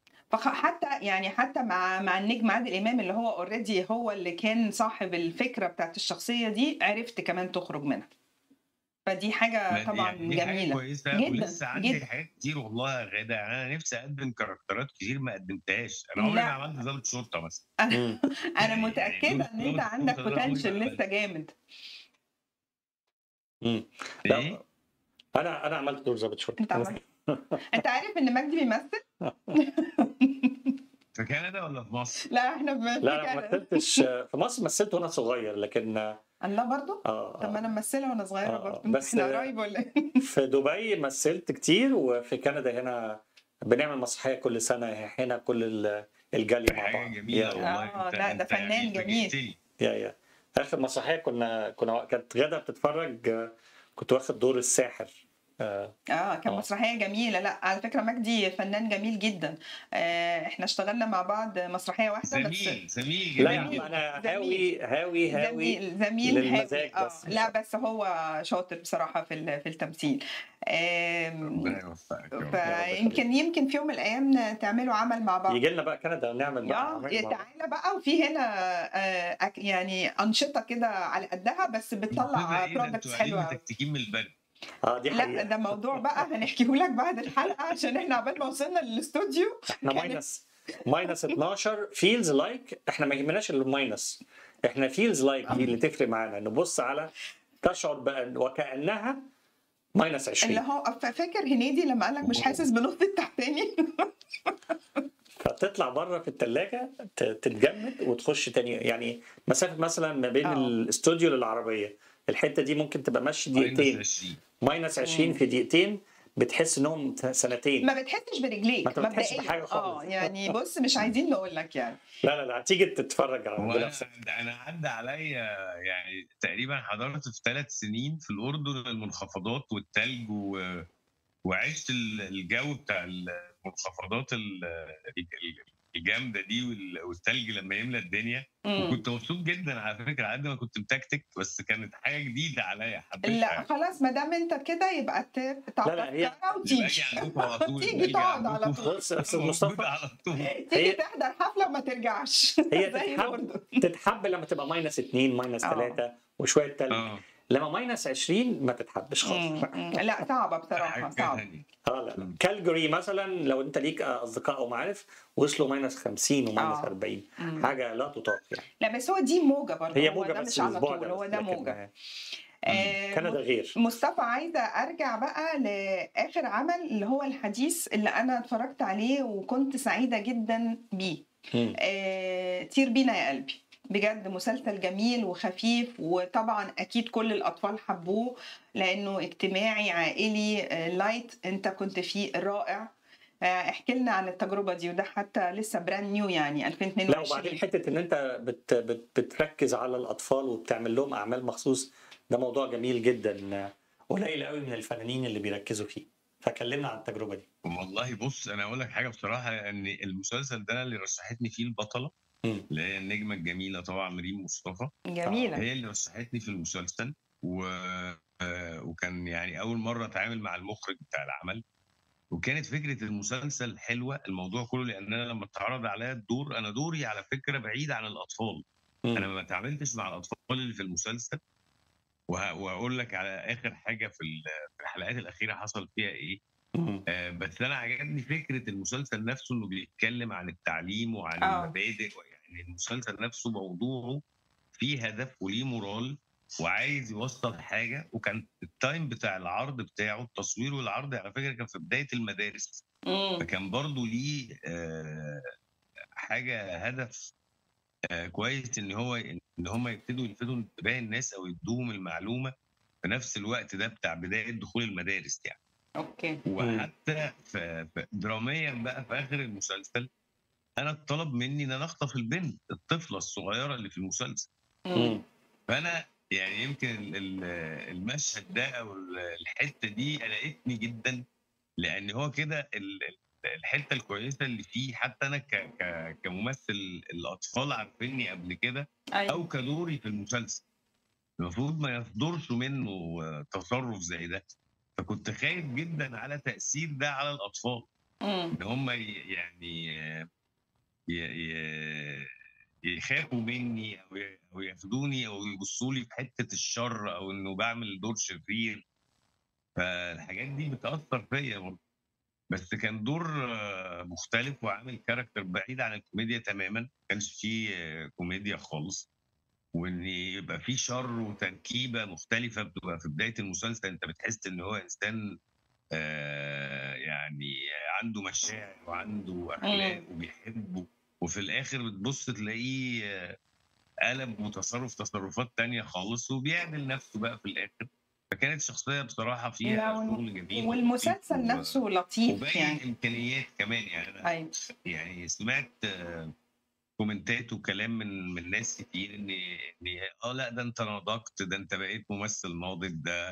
S3: فحتى يعني حتى مع مع النجم عادل امام اللي هو اوريدي هو اللي كان صاحب الفكره بتاعت الشخصيه دي عرفت كمان تخرج منها فدي حاجه طبعا
S2: يعني دي حاجه
S3: جميله
S2: كويسه
S3: جداً،
S2: ولسه عندي
S3: جداً.
S2: حاجات كتير والله يا غاده يعني انا نفسي اقدم كاركترات كتير ما قدمتهاش انا عمري
S3: لا.
S2: ما عملت ضابط شرطه مثلا
S1: مم.
S3: انا
S2: يعني
S3: متاكده ان انت
S2: دول-
S3: عندك
S2: دول- دول
S3: بوتنشال
S2: عمري ما
S3: لسه جامد
S1: مم.
S2: ايه
S1: لا انا انا عملت دور ضابط شرطه
S3: انت عملت انت عارف ان مجدي بيمثل
S2: في كندا ولا في مصر؟
S3: لا احنا
S1: لا انا ما
S3: بنمثل
S1: مثلتش في مصر مثلت وانا صغير لكن اه
S3: الله برضو
S1: آه،
S3: طب ما انا ممثله وانا صغيره
S1: آه،
S3: برضو
S1: بس-
S3: احنا قريب ولا ايه
S1: في دبي مثلت كتير وفي كندا هنا بنعمل مسرحيه كل سنه هنا كل ال- الجاليه مع
S2: حاجه
S1: بعض
S2: جميله
S1: يا-
S2: والله
S3: آه،
S2: انت
S3: لا، ده
S2: انت
S3: فنان
S2: يعني
S3: جميل.
S2: فاجئتني.
S1: يا يا اخر مسرحيه كنا كنا كانت غدا بتتفرج آه، كنت واخد دور الساحر آه،
S3: اه كان
S1: آه.
S3: مسرحيه جميله لا على فكره مجدي فنان جميل جدا آه احنا اشتغلنا مع بعض مسرحيه واحده بس
S2: زميل زميل
S1: لا يا
S2: جميل.
S1: عم انا
S3: زميل.
S1: هاوي هاوي هاوي
S3: زميل زميل
S1: للمزاج
S3: هاوي
S1: بس
S3: اه
S1: مش
S3: لا
S1: أكتر.
S3: بس هو شاطر بصراحه في ال- في التمثيل آم،
S2: ربنا يوفقك يا رب.
S3: فيمكن يمكن في يوم من الايام تعملوا عمل مع بعض
S1: يجي لنا بقى كندا ونعمل بقى
S3: اه
S1: عمل مع بعض.
S3: تعالى بقى وفي هنا آه، أك- يعني انشطه كده على قدها بس بتطلع
S2: إيه ده؟
S3: برودكتس
S2: انتوا قاعدين
S3: حلوه أوي.
S2: متكتكين من البرد
S1: اه دي
S3: لا
S1: حقيقه
S3: ده موضوع بقى هنحكيه لك بعد الحلقه عشان احنا عبال ما وصلنا للاستوديو
S1: احنا
S3: كانت-
S1: ماينس ماينس 12 فيلز لايك احنا ما يهمناش الماينس احنا فيلز لايك دي اللي تفرق معانا نبص على تشعر بأن وكانها ماينس
S3: اللي
S1: 20
S3: هو ف- فاكر هنيدي لما قال لك مش حاسس بنص التحتاني
S1: فتطلع بره في الثلاجه تتجمد وتخش تاني يعني مسافه مثلا ما بين
S3: آه.
S1: الاستوديو للعربيه الحته دي ممكن تبقى ماشي
S2: ماينس
S1: دقيقتين
S2: 20
S1: ماينس 20 في دقيقتين بتحس انهم سنتين
S3: ما بتحسش برجليك
S1: ما انت ما بتحسش
S3: مبدئياً.
S1: بحاجة خالص.
S3: اه يعني بص مش عايزين نقول لك يعني
S1: لا لا لا تيجي تتفرج
S2: هو
S1: على
S2: انا
S1: بنفسك
S2: انا عدى عليا يعني تقريبا حضرت في ثلاث سنين في الاردن المنخفضات والثلج و... وعشت ال- الجو بتاع المنخفضات ال- ال- الجامده دي وال- والثلج لما يملى الدنيا
S3: مم.
S2: كنت مبسوط جدا على فكره على قد ما كنت متكتك بس كانت حاجه جديده عليا حبيتها
S3: لا خلاص ما دام انت كده يبقى ت-
S1: لا،
S3: تعطى
S1: لا، هي-
S3: الكاميرا
S2: يبقى
S3: وتيجي
S2: اجي عندكم على طول
S3: تيجي
S2: أجي
S3: تقعد على
S2: عندكم.
S3: طول.
S1: بص يا استاذ
S2: موجود
S1: مصطفى
S2: على طول
S3: تيجي
S1: هي-
S3: تحضر حفله وما ترجعش
S1: هي
S3: زي
S1: تتحب
S3: الأردن.
S1: تتحب لما تبقى ماينس 2 ماينس
S3: آه.
S1: 3 وشويه تلج
S2: اه
S1: لما ماينس 20 ما تتحبش خالص
S3: مم. مم. لا صعبه بصراحه
S2: حاجه
S3: صعبه
S2: ثانيه
S1: اه لا لا كالجوري مثلا لو انت ليك اصدقاء او معارف وصلوا ماينس 50 وماينس
S3: آه.
S1: 40
S3: مم.
S1: حاجه لا تطاق يعني
S3: لا بس هو دي موجه برضه
S1: هي
S3: هو
S1: موجه
S3: ده
S1: بس
S3: مش على
S1: الاسبوع
S3: طول
S1: ده
S3: هو
S1: بس،
S3: ده
S1: لكن
S3: موجه آه،
S1: كندا غير
S3: مصطفى عايزه ارجع بقى لاخر عمل اللي هو الحديث اللي انا اتفرجت عليه وكنت سعيده جدا بيه
S1: مم.
S3: آه، طير بينا يا قلبي بجد مسلسل جميل وخفيف وطبعا اكيد كل الاطفال حبوه لانه اجتماعي عائلي آه، لايت انت كنت فيه رائع آه، احكي لنا عن التجربه دي وده حتى لسه براند نيو يعني
S1: لا
S3: 2022
S1: وبعدين حته ان انت بت بت بتركز على الاطفال وبتعمل لهم اعمال مخصوص ده موضوع جميل جدا قليل قوي من الفنانين اللي بيركزوا فيه فكلمنا عن التجربه دي
S2: والله بص انا اقول لك حاجه بصراحه ان المسلسل ده أنا اللي رشحتني فيه البطله
S1: مم.
S2: اللي هي النجمه الجميله طبعا ريم مصطفى
S3: جميله
S2: هي اللي رشحتني في المسلسل و... آه، وكان يعني اول مره اتعامل مع المخرج بتاع العمل وكانت فكره المسلسل حلوه الموضوع كله لان انا لما اتعرض عليا الدور انا دوري على فكره بعيد عن الاطفال
S1: مم.
S2: انا ما اتعاملتش مع الاطفال اللي في المسلسل وه... وهقول لك على اخر حاجه في ال- في الحلقات الاخيره حصل فيها ايه
S1: مم.
S2: آه، بس انا عجبني فكره المسلسل نفسه انه بيتكلم عن التعليم وعن
S3: آه.
S2: المبادئ يعني المسلسل نفسه موضوعه فيه هدف وليه مورال وعايز يوصل حاجه وكان التايم بتاع العرض بتاعه التصوير والعرض على فكره كان في بدايه المدارس
S3: مم.
S2: فكان برضه ليه آه، حاجه هدف آه، كويس ان هو ان هم يبتدوا يلفتوا انتباه الناس او يدوهم المعلومه في نفس الوقت ده بتاع بدايه دخول المدارس يعني
S3: اوكي
S2: وحتى في في- دراميا بقى في اخر المسلسل انا اتطلب مني ان انا اخطف البنت الطفله الصغيره اللي في المسلسل
S1: مم.
S2: فانا يعني يمكن ال- ال- المشهد ده او ال- الحته دي قلقتني جدا لان هو كده ال- ال- الحته الكويسه اللي فيه حتى انا ك- ك- كممثل الاطفال عارفيني قبل كده
S3: ايوه
S2: او كدوري في المسلسل المفروض ما يصدرش منه آه، تصرف زي ده فكنت خايف جدا على تاثير ده على الاطفال
S3: مم.
S2: ان هم ي- يعني آه، ي- ي- يخافوا مني او ي- او ياخدوني او يبصوا لي في حته الشر او انه بعمل دور شرير فالحاجات دي بتاثر فيا برضه بس كان دور آه، مختلف وعامل كاركتر بعيد عن الكوميديا تماما ما كانش فيه آه، كوميديا خالص وان يبقى فيه شر وتركيبه مختلفه بتبقى في بدايه المسلسل انت بتحس ان هو انسان آه، يعني عنده مشاعر وعنده اخلاق وبيحبه وفي الاخر بتبص تلاقيه آه، قلب وتصرف تصرفات تانية خالص وبيعدل نفسه بقى في الاخر فكانت شخصيه بصراحه
S3: لا،
S2: فيها
S3: وال-
S2: شغل جميل
S3: والمسلسل
S2: و-
S3: نفسه لطيف
S2: وباين
S3: يعني
S2: امكانيات كمان يعني انا
S3: ايوه
S2: يعني سمعت آه، كومنتات وكلام من من ناس كتير ان ان اه لا ده انت نضجت ده انت بقيت ممثل ناضج ده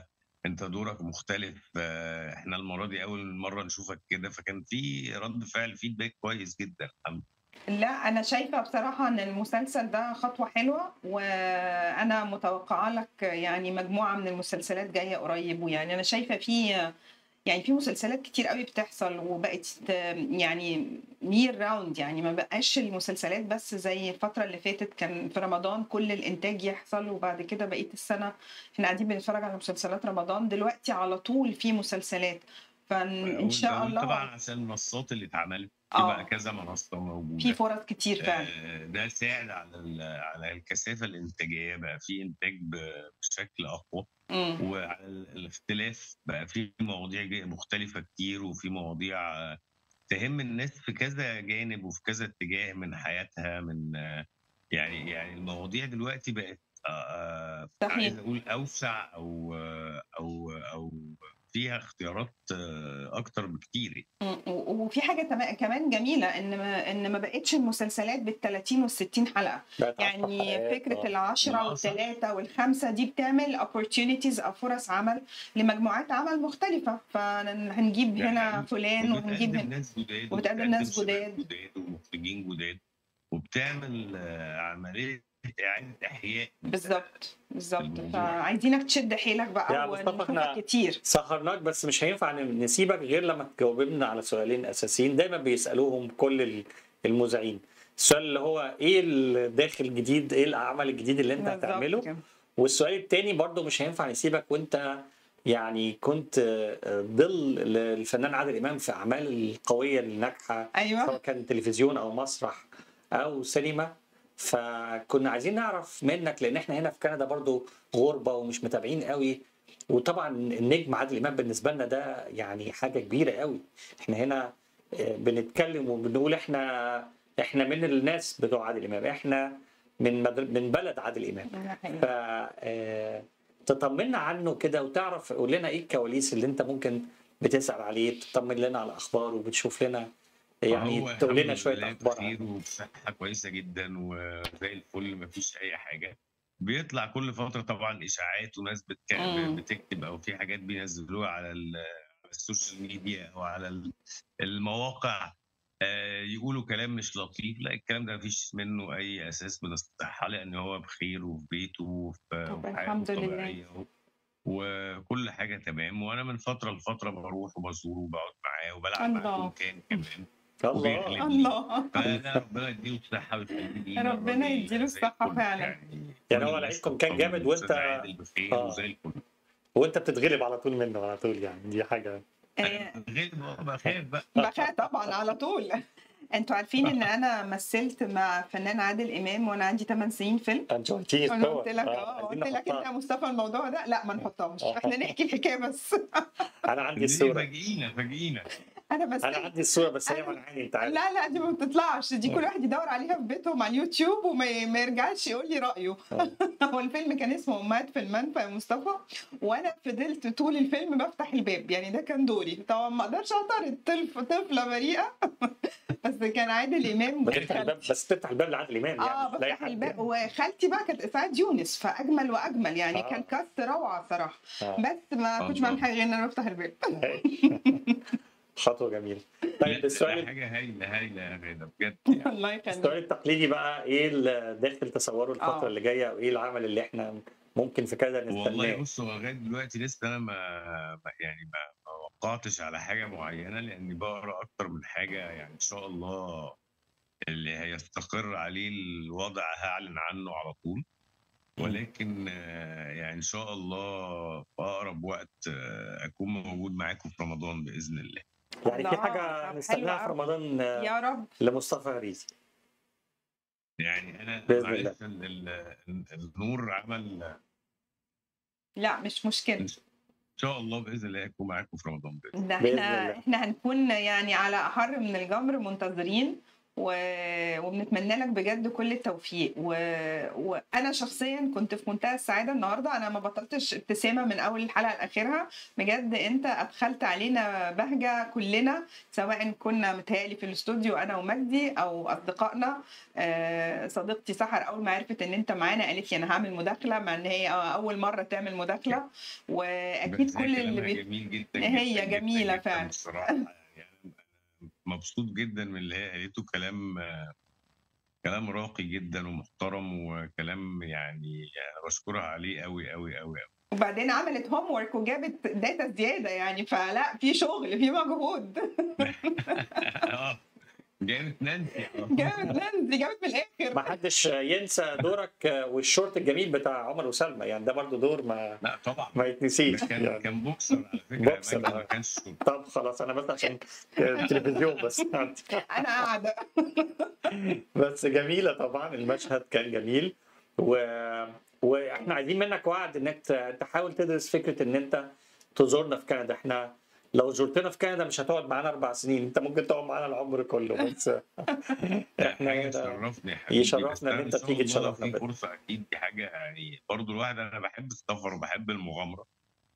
S2: انت دورك مختلف آه، احنا المره دي اول مره نشوفك كده فكان في رد فعل فيدباك كويس جدا الحمد
S3: لا انا شايفه بصراحه ان المسلسل ده خطوه حلوه وانا متوقعه لك يعني مجموعه من المسلسلات جايه قريب ويعني انا شايفه في يعني في مسلسلات كتير قوي بتحصل وبقت يعني يير راوند يعني ما بقاش المسلسلات بس زي الفتره اللي فاتت كان في رمضان كل الانتاج يحصل وبعد كده بقيه السنه احنا قاعدين بنتفرج على مسلسلات رمضان دلوقتي على طول في مسلسلات فان شاء الله
S2: طبعا عشان المنصات اللي اتعملت في
S3: آه.
S2: بقى كذا منصه موجوده
S3: في فرص كتير فعلا
S2: آه، ده ساعد على ال- على الكثافه الانتاجيه بقى في انتاج ب- بشكل اقوى
S3: مم.
S2: وعلى ال- الاختلاف بقى في مواضيع جاي- مختلفه كتير وفي مواضيع آه، تهم الناس في كذا جانب وفي كذا اتجاه من حياتها من آه، يعني يعني المواضيع دلوقتي بقت آه، آه،
S3: صحيح.
S2: عايز اقول اوسع او آه، او او فيها اختيارات آه، اكتر بكتير
S3: مم. و- وفي حاجه تما- كمان جميله ان ما ان ما بقتش المسلسلات بال 30 وال 60 حلقه
S1: بقت عشر
S3: يعني
S1: حلقات،
S3: فكره
S1: آه.
S3: العشرة
S2: آه، صح.
S3: والثلاثة والخمسة دي بتعمل opportunities أو فرص عمل لمجموعات عمل مختلفة فهنجيب
S2: ده
S3: هنا
S2: حقيقي.
S3: فلان وهنجيب
S2: وبتقدم
S3: هنا
S2: ناس جداد
S3: وبتقدم ناس
S2: شباب
S3: جداد.
S2: جداد ومخرجين جداد وبتعمل آه، عمليه اعاده احياء
S3: بالظبط بالظبط
S2: الموضوع.
S3: فعايزينك تشد حيلك
S1: يا
S3: بقى
S1: مصطفى،
S3: ونشوفك
S1: احنا-
S3: كتير
S1: سهرناك بس مش هينفع ن- نسيبك غير لما تجاوبنا على سؤالين اساسيين دايما بيسالوهم كل ال- المذيعين السؤال اللي هو ايه الداخل الجديد ايه العمل الجديد اللي انت
S3: بالظبط
S1: هتعمله
S3: كده.
S1: والسؤال التاني برضو مش هينفع نسيبك وانت يعني كنت آه، ظل الفنان عادل امام في اعمال القويه الناجحه سواء
S3: أيوه
S1: كان تلفزيون او مسرح او سينما فكنا عايزين نعرف منك لان احنا هنا في كندا برضو غربه ومش متابعين قوي وطبعا النجم عادل امام بالنسبه لنا ده يعني حاجه كبيره قوي احنا هنا آه، بنتكلم وبنقول احنا احنا من الناس بتوع عادل امام احنا من مدر... من بلد عادل امام
S3: ده حقيقي.
S1: ف آه، تطمنا عنه كده وتعرف قول لنا ايه الكواليس اللي انت ممكن بتسال عليه تطمن لنا على اخباره وبتشوف لنا
S2: هو
S1: يعني تقول لنا
S2: الحمد
S1: شويه
S2: لله
S1: اخبار
S2: بخير
S1: عنه.
S2: وبصحه كويسه جدا وزي الفل مفيش اي حاجه بيطلع كل فتره طبعا اشاعات وناس بتك...
S3: مم.
S2: بتكتب او في حاجات بينزلوها على ال- على السوشيال ميديا او على ال- المواقع آه، يقولوا كلام مش لطيف لا الكلام ده مفيش منه اي اساس من الصحه لان هو بخير وفي بيته وفي
S3: طب
S2: وحياته
S3: الحمد لله.
S2: طبيعيه وكل حاجه تمام وانا من فتره لفتره بروح وبزوره وبقعد معاه وبلعب معاه
S3: الله.
S2: كان كمان
S1: الله
S2: وبيغلب.
S3: الله
S2: فانا ربنا يديله الصحه ويخليه
S3: ربنا
S2: راجل
S3: يديله
S2: زي
S3: الصحة
S2: الفل
S3: فعلا.
S2: يعني
S1: يعني هو
S2: كل
S1: لعيبكم
S2: الناس
S1: كان جامد
S2: والأستاذ
S1: وأنت-
S2: عادل بخير
S1: آه.
S2: وزي الفل
S1: وانت بتتغلب على طول منه على طول يعني دي حاجه
S3: آه،
S2: غير بخاف بقى
S3: بخاف طبعا على طول انتوا عارفين ان انا مثلت مع فنان عادل امام وانا عندي 8 سنين فيلم
S1: انجويتيه
S3: انا قلت لك اه قلت لك انت يا مصطفى الموضوع ده لا ما نحطهمش
S1: آه.
S3: احنا نحكي الحكايه بس
S1: انا عندي
S2: دي
S1: الصوره
S2: فاجئينا فاجئينا
S3: انا بس
S1: انا عندي الصوره بس هي منعاني انت عارف
S3: لا لا دي ما بتطلعش دي كل واحد يدور عليها في بيتهم على اليوتيوب وما ما يرجعش يقول لي رايه
S1: آه.
S3: هو الفيلم كان اسمه امهات في المنفى يا مصطفى وانا فضلت طول الفيلم بفتح الباب يعني ده كان دوري طبعا ما اقدرش اعترض طفل طفله بريئه بس كان عادل امام
S1: بتفتح الباب بس تفتح الباب لعادل امام يعني
S3: اه
S1: مش لاقي
S3: بفتح
S1: حد
S3: الباب
S1: يعني.
S3: وخالتي بقى كانت اسعاد يونس فاجمل واجمل يعني
S1: آه.
S3: كان كاست روعه صراحه
S1: آه.
S3: بس ما كنتش بعمل حاجه غير ان انا بفتح الباب
S1: خطوه جميله
S2: لا،
S1: طيب
S2: ده
S1: السؤال
S2: حاجه هايله هايله يا غاده بجد يعني
S3: الله
S1: السؤال
S3: يخليك
S1: التقليدي بقى ايه اللي داخل تصوره الفتره
S3: آه.
S1: اللي جايه وايه العمل اللي احنا ممكن في كده
S2: والله
S1: نستناه
S2: بص هو لغايه دلوقتي لسه انا ما ما- يعني ما ما وقعتش على حاجه معينه لاني بقرا اكتر من حاجه يعني ان شاء الله اللي هيستقر عليه الوضع هعلن عنه على طول ولكن آه، يعني ان شاء الله في اقرب وقت آه، اكون موجود معاكم في رمضان باذن الله
S1: يعني في
S3: الله،
S1: حاجه
S3: طب
S1: نستناها
S3: حلو
S1: في رمضان آه،
S3: يا رب
S1: لمصطفى هريزي
S2: يعني انا
S1: بإذن
S2: معلش ال- ال- ال- النور عمل ان
S3: لا مش مشكله
S2: شاء الله باذن الله اكون معاكم في رمضان باذن
S3: ده
S1: بإذن
S3: احنا
S1: الله.
S3: احنا هنكون يعني على احر من الجمر منتظرين و- وبنتمنى لك بجد كل التوفيق و... وانا شخصيا كنت في منتهى السعاده النهارده انا ما بطلتش ابتسامه من اول الحلقه لاخرها بجد انت ادخلت علينا بهجه كلنا سواء كنا متهيألي في الاستوديو انا ومجدي او اصدقائنا آه، صديقتي سحر اول ما عرفت ان انت معانا قالت لي انا هعمل مداخله مع ان هي اول مره تعمل مداخله واكيد
S2: بس هي
S3: كل اللي
S2: كلامها
S3: بي...
S2: جميل جدا
S3: هي
S2: جدا جدا
S3: جميلة
S2: جدا
S3: فعلا.
S2: بصراحه يعني أنا مبسوط جدا من اللي هي قالته كلام كلام راقي جدا ومحترم وكلام يعني أنا بشكرها عليه قوي قوي قوي قوي
S3: وبعدين عملت هوم ورك وجابت داتا زياده يعني فلا في شغل في مجهود
S2: اه جابت نانسي آه.
S3: جابت نانسي جابت من الاخر
S1: ما حدش ينسى دورك والشورت الجميل بتاع عمر وسلمى يعني ده برضو دور ما
S2: لا طبعا
S1: ما يتنسيش
S2: ده كان
S1: يعني.
S2: كان بوكسر على فكره
S1: بوكسر،
S2: مجدي
S1: آه.
S2: ما كانش شرطي.
S1: طب خلاص انا بس عشان التلفزيون بس
S3: انا قاعده
S1: بس جميله طبعا المشهد كان جميل و... واحنا عايزين منك وعد انك ت- تحاول تدرس فكره ان انت تزورنا في كندا احنا لو زرتنا في كندا مش هتقعد معانا اربع سنين انت ممكن تقعد معانا العمر كله بس احنا
S2: حاجه
S1: هنا
S2: تشرفني يا حبيبي
S1: يشرفنا
S2: بس
S1: إن
S2: أنا
S1: أنت
S2: إن شاء
S1: تيجي
S2: الله
S1: تشرفنا
S2: في
S1: بجد.
S2: فرصه اكيد دي حاجه يعني برضو الواحد انا بحب السفر وبحب المغامره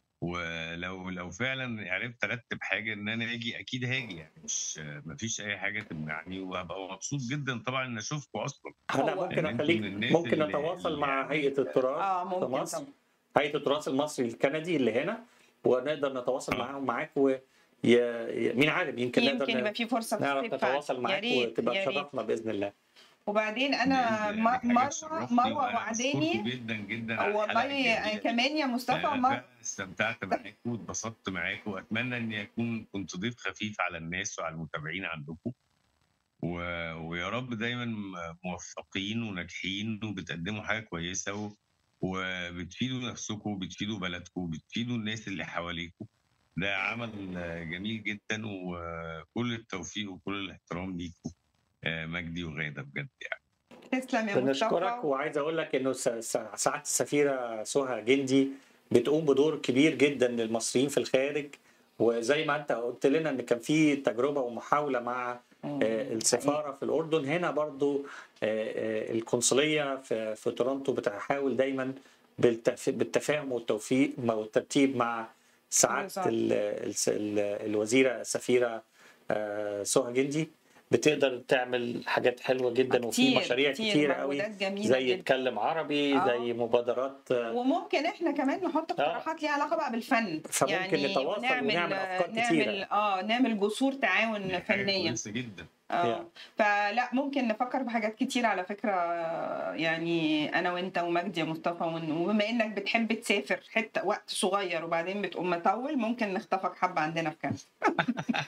S2: ولو لو فعلا عرفت ارتب حاجه ان انا اجي اكيد هاجي يعني مش مفيش اي حاجه تمنعني وهبقى مبسوط جدا طبعا ان اشوفكم اصلا
S1: انا
S3: هو-
S1: ممكن
S2: يعني أنتوا
S1: اخليك
S2: من الناس
S1: ممكن
S2: اللي-
S1: نتواصل مع
S2: اللي-
S1: هيئه التراث
S3: اه
S1: في
S3: ممكن
S1: مصر
S3: طبعا
S1: هيئه التراث المصري الكندي اللي هنا ونقدر نتواصل
S2: آه.
S1: معاهم معاك و ي... ي- مين عارف يمكن
S3: يمكن
S1: نقدر
S3: يبقى في فرصه في
S1: نعرف
S3: الصيف فعلا.
S1: نتواصل
S3: يا
S1: معاك
S3: ريت
S1: وتبقى
S3: يا ريت
S1: تشرفنا باذن الله
S3: وبعدين انا
S2: بإذن
S3: م-
S2: الله. دي حاجة
S3: مروه
S2: تشرفني
S3: مروه
S2: وأنا
S3: وعداني
S2: بشكركم جدا جدا على الحلقة
S3: والله
S2: الجميلة دي.
S3: كمان يا مصطفى
S2: أنا
S3: مر...
S2: فعلا استمتعت معاكم واتبسطت معاكم واتمنى اني اكون كنت ضيف خفيف على الناس وعلى المتابعين عندكم و... ويا رب دايما م- موفقين وناجحين وبتقدموا حاجه كويسه و... وبتفيدوا نفسكم وبتفيدوا بلدكم وبتفيدوا الناس اللي حواليكم ده عمل آه، جميل جدا وكل التوفيق وكل الاحترام ليكم آه، مجدي وغاده بجد يعني
S3: تسلم يا
S1: بنشكرك
S3: مصطفى
S1: وعايز اقول لك انه س- س- سعاده السفيره سهى جندي بتقوم بدور كبير جدا للمصريين في الخارج وزي ما انت قلت لنا ان كان في تجربه ومحاوله مع آه، السفاره في الاردن هنا برضو آه، آه، القنصليه في في تورونتو بتحاول دايما بالتف- بالتفاهم والتوفيق والترتيب مع سعاده
S3: بالظبط.
S1: ال- الس- ال- الوزيره السفيره آه، سهى جندي بتقدر تعمل حاجات حلوه جدا وفي
S3: كتير
S1: مشاريع
S3: كتير
S1: كتيره قوي
S3: مجهودات جميله
S1: زي
S3: جدا
S1: اتكلم عربي
S3: آه.
S1: زي مبادرات آه،
S3: وممكن احنا كمان نحط اقتراحات ليها علاقه بقى بالفن
S1: فممكن نتواصل ونعمل أفكار
S3: نعمل
S1: كتيرة.
S3: اه نعمل جسور تعاون
S2: دي حاجة
S3: فنيا
S2: كويسه جدا
S3: اه فلا ممكن نفكر في حاجات كتير على فكره يعني انا وانت ومجدي يا مصطفى ون- وبما انك بتحب تسافر حته وقت صغير وبعدين بتقوم مطول ممكن نخطفك حبه عندنا في كندا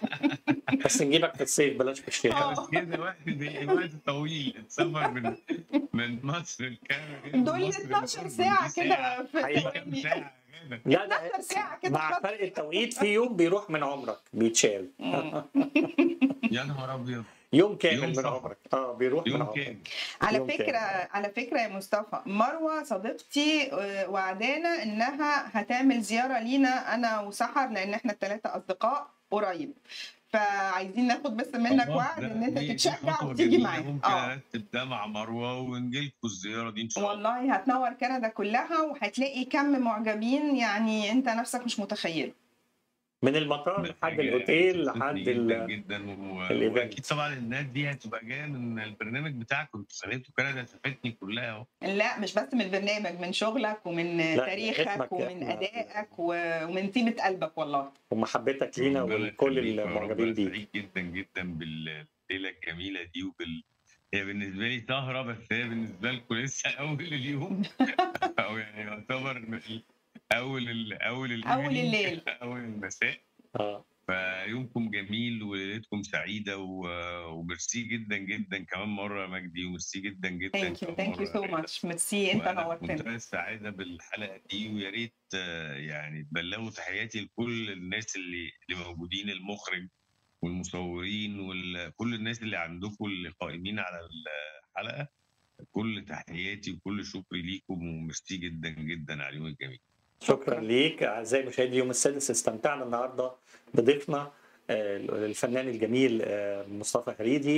S1: بس نجيبك في الصيف بلاش في الشتاء
S3: آه.
S2: بس كده وقت زي وقت طويل السفر من من مصر لكندا
S3: دول 12 ساعه كده في
S1: حقيقة.
S2: كام
S3: ثواني
S2: ساعة كده
S1: لا ده
S3: 12 ساعه كده
S1: مع
S3: خط.
S1: فرق التوقيت في يوم بيروح من عمرك بيتشال
S3: مم.
S2: يا نهار ابيض
S1: يوم كامل
S2: يوم
S1: من
S2: سفر.
S1: عمرك اه بيروح من
S2: يوم
S1: عمرك
S2: كامل
S3: على
S1: يوم
S3: فكرة
S1: كامل.
S3: على فكرة يا مصطفى مروة صديقتي آه، وعدانا انها هتعمل زيارة لينا انا وسحر لان احنا الثلاثة اصدقاء قريب فعايزين ناخد بس منك
S2: خلاص،
S3: وعد
S2: ده-
S3: ان انت
S2: دي- دي
S3: تتشجع
S2: خطوة
S3: وتيجي
S2: جميلة.
S3: معانا
S2: ممكن
S3: اه
S2: ارتب ده مع مروه ونجي لكم الزياره دي ان شاء الله
S3: والله هتنور كندا كلها وهتلاقي كم معجبين يعني انت نفسك مش متخيله
S1: من المطار
S2: ده
S1: لحد
S2: حاجة
S1: الاوتيل
S2: تبسطني
S1: لحد
S2: جدا
S1: ال...
S2: جدا و...
S1: الإيفنت.
S2: واكيد طبعا الناس دي هتبقى جايه من البرنامج بتاعكم انتوا سنتوا كندا شافتني كلها اهو
S3: لا مش بس من البرنامج من شغلك ومن
S1: لا،
S3: تاريخك
S1: اسمك
S3: ومن
S1: إحنا-
S3: ادائك و- ومن طيبة قلبك والله
S1: ومحبتك لينا
S2: ربنا
S1: ولكل
S2: يخليك يا رب.
S1: المعجبين
S2: أنا
S1: بيك
S2: سعيد جدا جدا بالليله الجميله دي وبال هي بالنسبه لي سهره بس هي بالنسبه لكم لسه اول اليوم او يعني يعتبر من- اول ال... اول ال...
S3: أول الليل.
S2: اول المساء
S1: اه
S2: فيومكم جميل وليلتكم سعيده و... وميرسي جدا جدا كمان مره يا مجدي وميرسي جدا جدا
S3: ثانك يو
S2: كمان
S3: ثانك يو
S2: مرة
S3: سو
S2: غادة.
S3: ماتش ميرسي انت
S2: وأنا في
S3: نورتنا
S2: منتهى السعاده بالحلقه دي ويا ريت آه، يعني تبلغوا تحياتي لكل الناس اللي اللي موجودين المخرج والمصورين وكل الناس اللي عندكم اللي قائمين على الحلقه كل تحياتي وكل شكري ليكم وميرسي جدا جدا على اليوم الجميل
S1: شكرا ليك اعزائي مشاهدي اليوم السادس استمتعنا النهارده بضيفنا آه، الفنان الجميل آه، مصطفى هريدي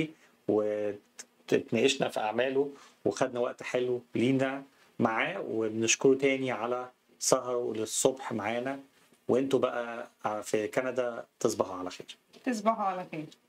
S1: وتناقشنا في اعماله وخدنا وقت حلو لينا معاه وبنشكره تاني على سهره للصبح معانا وانتوا بقى في كندا تصبحوا على خير
S3: تصبحوا على خير